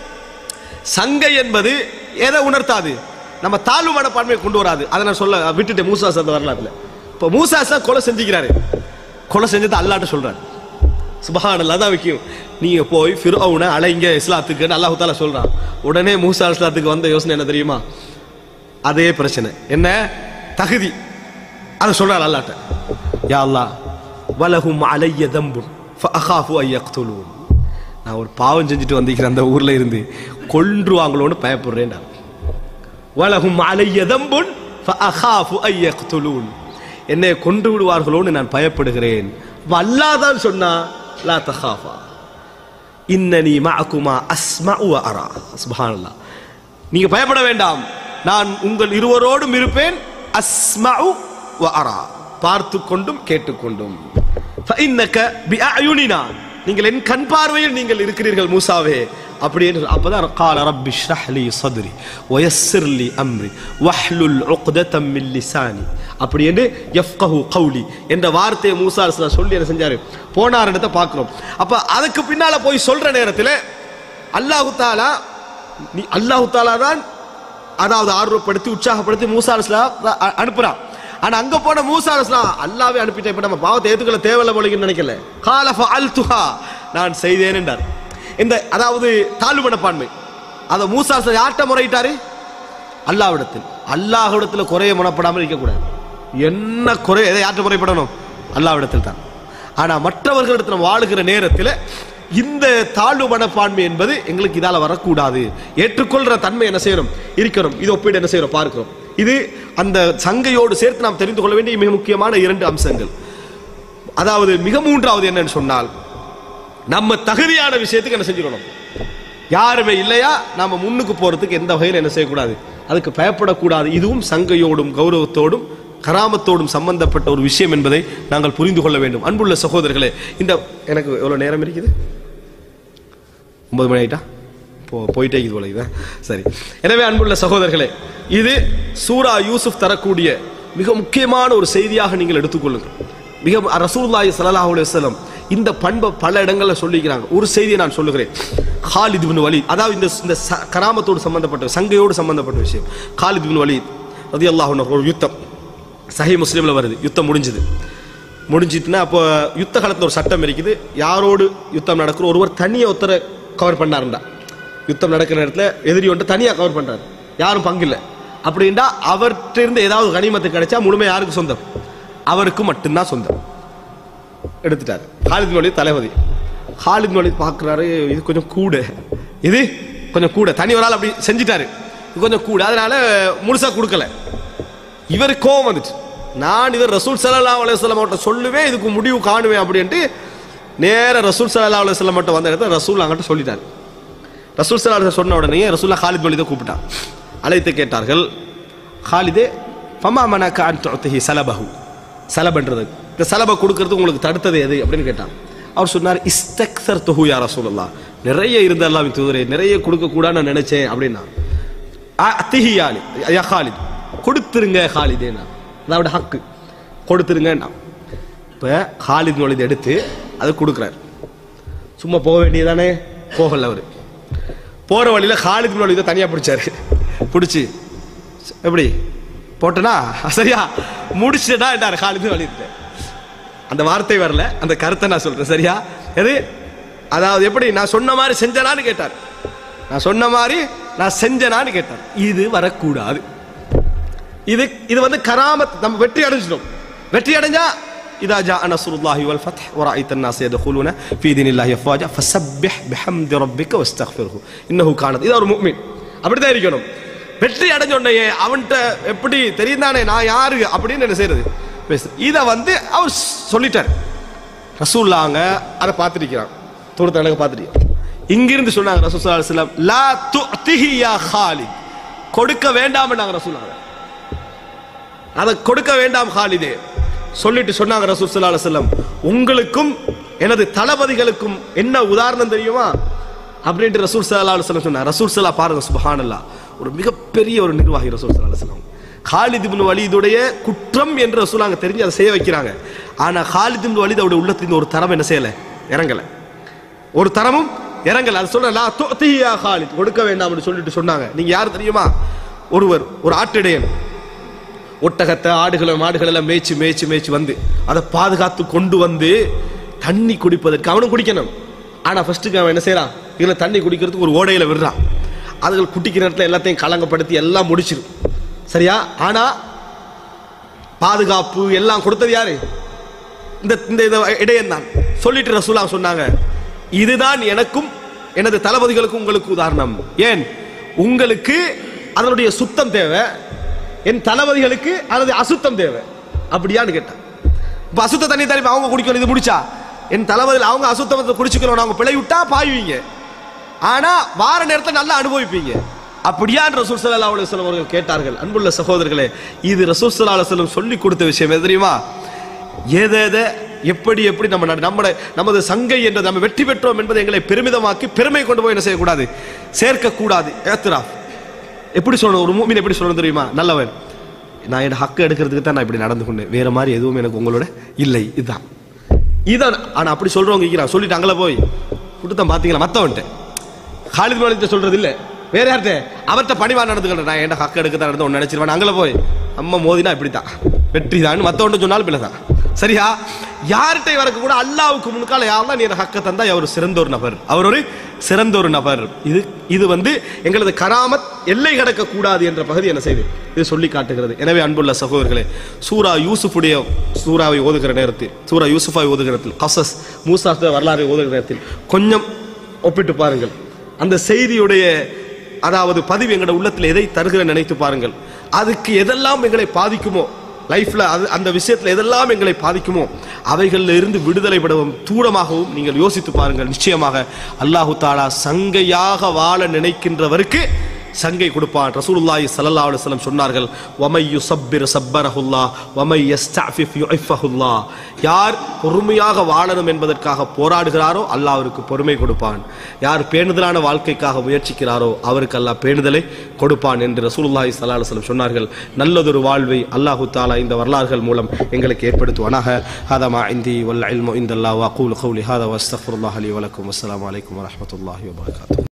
சங்கை என்பது எதை உணர்த்தாது நம்ம தாழ்வு மனப்பான்மையை கொண்டு வராது அதை நான் சொல்ல விட்டுட்டு மூசாஸ் அந்த வரலாறுல இப்போ மூசாஸ் கொலை செஞ்சுக்கிறாரு கொலை செஞ்சது அல்லாட்ட சொல்றாரு சுபஹானல்லாஹ் தான் வைக்கும் நீங்க போய் ஃபிரௌனை அலைங்க இஸ்லாத்துக்குன்னு அல்லாஹ் தாலா சொல்றான் உடனே மூசா இஸ்லாத்துக்கு வந்த யோசனை என்ன தெரியுமா அதே பிரச்சனை என்ன தகுதி அதை சொல்றாரு அல்லாட்ட யா அல்லாஹ் வலஹும் அலைய தம்பும் ஃபஅகாஃபு ஐ யக்துலூன் நான் ஒரு பாவம் செஞ்சுட்டு வந்திருக்கிறேன் அந்த ஊர்ல இருந்து கொன்றுவாங்களோன்னு பயப்படுறேன்டா வலஹும் அலைய தம்புன் ஃபஅகாஃபு ஐ யக்துலூன் என்னை கொன்று விடுவார்களோன்னு நான் பயப்படுகிறேன் அப்ப அல்லாஹ் தான் சொன்னா லா தஹாஃபா இன்னனி மஅகுமா அஸ்மஉ வ அரா சுப்ஹானல்லாஹ் நீங்க பயப்பட வேண்டாம் நான் உங்கள் இருவரோடும் இருப்பேன் அஸ்மஉ வ அரா பார்த்து கொண்டும் கேட்டுக்கொண்டும் ஃபஇன்னக பிஅயுனினா நீங்கள் என் கண் பார்வையில் நீங்கள் இருக்கிறீர்கள் மூசாவே அப்படின்னு அப்பதான் கால ரப்பி ஷ்ரஹ் லி சத்ரி வயஸ்ஸிர் லி அம்ரி வஹ்லுல் உக்ததம் மின் லிசானி அப்படி என்று யஃப்கஹு கௌலி என்ற வார்த்தையை மூசா அலைஹிஸ்ஸலாம் சொல்லி என்ன செஞ்சாரு போனார் இடத்தை பார்க்கிறோம் அப்ப அதுக்கு பின்னால போய் சொல்ற நேரத்தில் அல்லாஹு தாலா நீ அல்லாஹு தாலா தான் அதாவது ஆர்வப்படுத்தி உற்சாகப்படுத்தி மூசா அலைஹிஸ்ஸலாம் அ- அனுப்புறான் ஆனா அங்க போன மூசா அலைஹிஸ்ஸலாம் அல்லாவே அனுப்பிட்டேன் இப்ப நம்ம பாவத்தை ஏத்துக்கல தேவையில்ல போலிங்கன்னு நினைக்கல கால ஃபஅல்துஹா நான் செய்தேன் என்றார் இந்த அதாவது தாழ்வு மனப்பான்மை அதை மூசா அலைஹிஸ்ஸலாம் யார்கிட்ட முறையிட்டாரு அல்லாஹ்விடத்தில் அல்லாஹ்விடத்தில் குறைய முனப்படாமல் இருக்கக்கூடாது என்ன குறை எதை யார்கிட்ட முறைப்படணும் அல்லாஹ்விடத்தில் தான் ஆனா மற்றவர்களிடத்தில் நம்ம வாழுகிற நேரத்தில் இந்த தாழ்வு மனப்பான்மை என்பது எங்களுக்கு இதால வரக்கூடாது ஏற்றுக்கொள்ற தன்மை என்ன செய்யணும் இருக்கணும் இது ஒப்பீடு என்ன செய்யறோம் பார்க்கிறோம் இது அந்த சங்கையோடு சேர்த்து நாம் தெரிந்து கொள்ள வேண்டிய மிக முக்கியமான இரண்டு அம்சங்கள் அதாவது மிக மூன்றாவது என்னன்னு சொன்னால் நம்ம தகுதியான விஷயத்துக்கு என்ன செஞ்சிடணும் யாருமே இல்லையா நாம முன்னுக்கு போறதுக்கு எந்த வகையில் என்ன செய்யக்கூடாது அதுக்கு பயப்படக்கூடாது இதுவும் சங்கையோடும் கௌரவத்தோடும் கராமத்தோடும் சம்பந்தப்பட்ட ஒரு விஷயம் என்பதை நாங்கள் புரிந்து கொள்ள வேண்டும் அன்புள்ள சகோதரர்களே இந்த எனக்கு எவ்வளவு நேரம் இருக்குது ஒன்பது மணி ஆயிட்டா போ போயிட்டே இது போல இது சரி எனவே அன்புள்ள சகோதரர்களே இது சூரா யூசுப் தரக்கூடிய மிக முக்கியமான ஒரு செய்தியாக நீங்கள் எடுத்துக்கொள்ளுங்கள் மிக ரசூலுல்லாஹி ஸல்லல்லாஹு அலைஹி வஸல்லம் இந்த பண்பை பல இடங்கள்ல சொல்லிக்கிறாங்க ஒரு செய்தியை நான் சொல்லுகிறேன் காலித் பின் வலீத் அதாவது இந்த இந்த ச- கராமத்தோடு சம்பந்தப்பட்ட சங்கையோடு சம்பந்தப்பட்ட விஷயம் காலித் பின் வலீத் ரலியல்லாஹு அன்ஹு ஒரு யுத்தம் சஹி முஸ்லீம்ல வருது யுத்தம் முடிஞ்சது முடிஞ்சிட்டுனா அப்போ யுத்த காலத்துல ஒரு சட்டம் இருக்குது யாரோடு யுத்தம் நடக்கிற ஒருவர் தனியாக ஒருத்தரை கவர் பண்ணாருண்டா யுத்தம் நடக்கிற நேரத்தில் எதிரி ஒன்று தனியாக கவர் பண்றாரு யாரும் பங்கு இல்லை அப்படின்டா அவர்கிட்ட இருந்து ஏதாவது கனிமத்து கிடைச்சா முழுமை யாருக்கு சொந்தம் அவருக்கு மட்டும்தான் சொந்தம் எடுத்துட்டாரு ஹாலித் மொழி தளபதி ஹாலித் மொழி பார்க்குறாரு இது கொஞ்சம் கூட இது கொஞ்சம் கூட தனி ஒரு ஆள் அப்படி செஞ்சிட்டாரு இது கொஞ்சம் கூட அதனால முழுசா கொடுக்கல இவருக்கு கோவம் வந்துச்சு நான் இவர் ரசூல் சல்லா அலுவலம் அவர்கிட்ட சொல்லுவேன் இதுக்கு முடிவு காணுவேன் அப்படின்ட்டு நேர ரசூல் சல்லா அலுவலம் மட்டும் வந்த இடத்துல ரசூல் அங்கிட்ட சொல்லிட்டாரு ரசூல் சல்லா அலுவலம் சொன்ன உடனே ரசூல்லா ஹாலித் மொழிதை கூப்பிட்டான் அழைத்து கேட்டார்கள் ஹாலிதே ஃபமா மனக்க அன் துஅத்திஹி சலபஹு சலபன்றது இந்த சலபை கொடுக்கறது உங்களுக்கு தடுத்தது எது அப்படின்னு கேட்டான் அவர் சொன்னார் இஸ்தக்சர் தொஹு யா ரசூலுல்லாஹ் நிறைய இருந்த அல்லாஹ்வின் தூதரே நிறைய கொடுக்க கூடாதுன்னு நான் நினைச்சேன் அப்படின்னா அத்திஹி யாலி யா ஹாலித் கொடுத்துருங்க ஹாலிதேனா அதோட ஹக்கு கொடுத்துருங்கண்ணா இப்போ ஹாலித் நொழிது எடுத்து அதை கொடுக்குறாரு சும்மா போக வேண்டியதானே போகல அவர் போற வழியில ஹாலித் நொழிதை தனியா பிடிச்சாரு பிடிச்சி எப்படி போட்டனா சரியா முடிச்சுட்டா என்றார் ஹாலித் நொழிது அந்த வார்த்தை வரல அந்த கருத்தை நான் சொல்றேன் சரியா எது அதாவது எப்படி நான் சொன்ன மாதிரி செஞ்சனான்னு கேட்டார் நான் சொன்ன மாதிரி நான் செஞ்சனான்னு கேட்டார் இது வரக்கூடாது இது இது வந்து கராமத் நம்ம வெற்றி அடைஞ்சிடும் வெற்றி அடைஞ்சா இதா ஜா நஸ்ருல்லாஹி வல் ஃபத்ஹ் ورأيت الناس يدخلون في دين الله أفواجا فسبح بحمد ربك واستغفره إنه كان இது ஒரு முஃமின் அப்படிதான் இருக்கணும் வெற்றி அடைஞ்ச உடனே அவன்கிட்ட எப்படி தெரியும் தானே நான் யாரு அப்படின்னு என்ன செய்யறது பேசு இதை வந்து அவர் சொல்லிட்டார் ரசூல்லாங்க அதை பார்த்துருக்கிறான் தூரத்தை எனக்கு பார்த்துருக்கோம் இங்கிருந்து சொன்னாங்க ரசூல் ஸல்லல்லாஹு அலைஹி வஸல்லம் லா துஅதிஹி யா ஹாலித் கொடுக்க வேண்டாம் நாங்க ரசூல்லாங்க அதை கொடுக்க வேண்டாம் ஹாலிதே சொல்லிட்டு சொன்னாங்க ரசூல் ஸல்லல்லாஹு அலைஹி வஸல்லம் உங்களுக்கும் எனது தளபதிகளுக்கும் என்ன உதாரணம் தெரியுமா அப்படின்ட்டு ரசூல் ஸல்லல்லாஹு அலைஹி வஸல்லம் சொன்னார் ரசூல் ஸல்லல்லாஹு பாருங்க சுப்ஹானல்லாஹ் ஒரு மிகப்பெரிய ஒரு நிர்வாகி ரசூல் ஸல்லல்லாஹு அலைஹி வஸல்லம் காலித் இப்னு வலீதுடைய குற்றம் என்று ரசூல் அங்க தெரிஞ்சு அதை செய்ய வைக்கிறாங்க ஆனா காலித் இப்னு வலீத் அவருடைய உள்ளத்திலிருந்து ஒரு தரம் என்ன செய்யல இறங்கல ஒரு தரமும் இறங்கல அது சொல்ற லா துஅதிஹி யா காலித் கொடுக்க வேண்டாம்னு சொல்லிட்டு சொன்னாங்க நீங்க யார் தெரியுமா ஒருவர் ஒரு ஆட்டிடையன் ஒட்டகத்தை ஆடுகளை மாடுகள் எல்லாம் மேய்ச்சி மேய்ச்சி மேய்ச்சி வந்து அதை பாதுகாத்து கொண்டு வந்து தண்ணி குடிப்பதற்கு அவனும் குடிக்கணும் ஆனா ஃபர்ஸ்ட்டுக்கு அவன் என்ன செய்யறான் இதுல தண்ணி குடிக்கிறதுக்கு ஒரு ஓடையில விடுறான் அதுகள் குட்டிக்கிற நேரத்தில் எல்லாத்தையும் கலங்கப்படுத்தி எல்லாம் முடிச்சிடும் சரியா ஆனா பாதுகாப்பு எல்லாம் கொடுத்தது யாரு இந்த இந்த இத இடையன் தான் சொல்லிட்டு ரசூலா சொன்னாங்க இதுதான் எனக்கும் எனது தளபதிகளுக்கும் உங்களுக்கு உதாரணம் ஏன் உங்களுக்கு அதனுடைய சுத்தம் தேவை என் தளபதிகளுக்கு அதனது அசுத்தம் தேவை அப்படியான்னு கேட்டான் இப்ப அசுத்த தண்ணி தண்ணி அவங்க குடிக்கணும் இது முடிச்சா என் தளபதியில் அவங்க அசுத்தத்தை குடிச்சுக்கணும் அவங்க பிழை விட்டா பாயுவீங்க ஆனா வார நேரத்தை நல்லா அனுபவிப்பீங்க அப்படியான் ரசூல் சல்லா அலுவலம் அவர்கள் கேட்டார்கள் அன்புள்ள சகோதரர்களே இது ரசூல் சல்லா அலுவலம் சொல்லி கொடுத்த விஷயம் எது தெரியுமா எதை எதை எப்படி எப்படி நம்ம நட- நம்மட நமது சங்கை என்ற நம்ம வெற்றி பெற்றோம் என்பதை எங்களை பெருமிதமாக்கி பெருமை கொண்டு போய் என்ன செய்யக்கூடாது சேர்க்கக்கூடாது ஏத்துரா எப்படி சொல்லணும் ஒரு மூமின் எப்படி சொல்லணும் தெரியுமா நல்லவன் நான் என் ஹக்கு எடுக்கிறதுக்கு தான் நான் இப்படி நடந்து கொண்டேன் வேற மாதிரி எதுவும் எனக்கு உங்களோட இல்லை இதுதான் இதான் ஆனா அப்படி சொல்றவங்க இருக்கிறான் சொல்லிட்டு அங்கே போய் கொடுத்தா பாத்தீங்களா மத்தவன்ட்ட காலித் மாலித்த சொல்றது இல்ல வேற யார்கிட்ட அவர்கிட்ட பணிவா நடந்துக்கிறேன் நான் என்ன ஹக்கு எடுக்க தான் நடந்து ஒன்று நினைச்சிருவேன் அங்கே போய் அம்மா மோதினா இப்படித்தான் வெற்றி தான் மத்தவன்ட்ட சொன்னாலும் பிள்ளை தான் சரியா யார்கிட்ட வரக்கு கூட அல்லாவுக்கு முன்கால யாரெல்லாம் நீ ஹக்க தந்தா அவர் சிறந்த ஒரு நபர் அவர் ஒரு சிறந்த ஒரு நபர் இது இது வந்து எங்களது கராமத் எல்லை கடக்க கூடாது என்ற பகுதி என்ன செய்து இது சொல்லி காட்டுகிறது எனவே அன்புள்ள சகோதரர்களே சூரா யூசுஃபுடைய சூறாவை ஓதுகிற நேரத்தில் சூரா யூசுஃபாவை ஓதுகிற நேரத்தில் கசஸ் மூசா வரலாறை ஓதுகிற நேரத்தில் கொஞ்சம் ஒப்பிட்டு பாருங்கள் அந்த செய்தியுடைய அதாவது பதிவு எங்களோட உள்ளத்தில் எதை தருகிற நினைத்து பாருங்கள் அதுக்கு எதெல்லாம் எங்களை பாதிக்குமோ லைஃப்ல அது அந்த விஷயத்துல எதெல்லாம் எங்களை பாதிக்குமோ அவைகளில் இருந்து விடுதலை பெறவும் தூரமாகவும் நீங்கள் யோசித்து பாருங்கள் நிச்சயமாக அல்லாஹு தாலா சங்கையாக வாழ நினைக்கின்றவருக்கு சங்கை கொடுப்பான் ரசூலுல்லாஹி ஸல்லல்லாஹு அலைஹி வஸல்லம் சொன்னார்கள் வமை யுஸப்பிர் சப்பரஹுல்லா வமை யஸ்தஃபிஃப் யுஃபஹுல்லா யார் பொறுமையாக வாழணும் என்பதற்காக போராடுகிறாரோ அல்லாஹ் அவருக்கு பொறுமை கொடுப்பான் யார் பேணுதலான வாழ்க்கைக்காக முயற்சிக்கிறாரோ அவருக்கு அல்லாஹ் பேணுதலை கொடுப்பான் என்று ரசூலுல்லாஹி ஸல்லல்லாஹு அலைஹி வஸல்லம் சொன்னார்கள் நல்லதொரு வாழ்வை அல்லாஹு தாலா இந்த வரலாறுகள் மூலம் எங்களுக்கு ஏற்படுத்துவானாக ஹாதா மா இந்தி வல் இல்மு இந்தல்லாஹ் வ அகூலு கௌலி ஹாதா வஸ்தக்ஃபிருல்லாஹ் லி வலக்கும் வஸ்ஸலாமு அலைக்கும் வரஹ்மத்துல்லாஹி வபரகாத்துஹு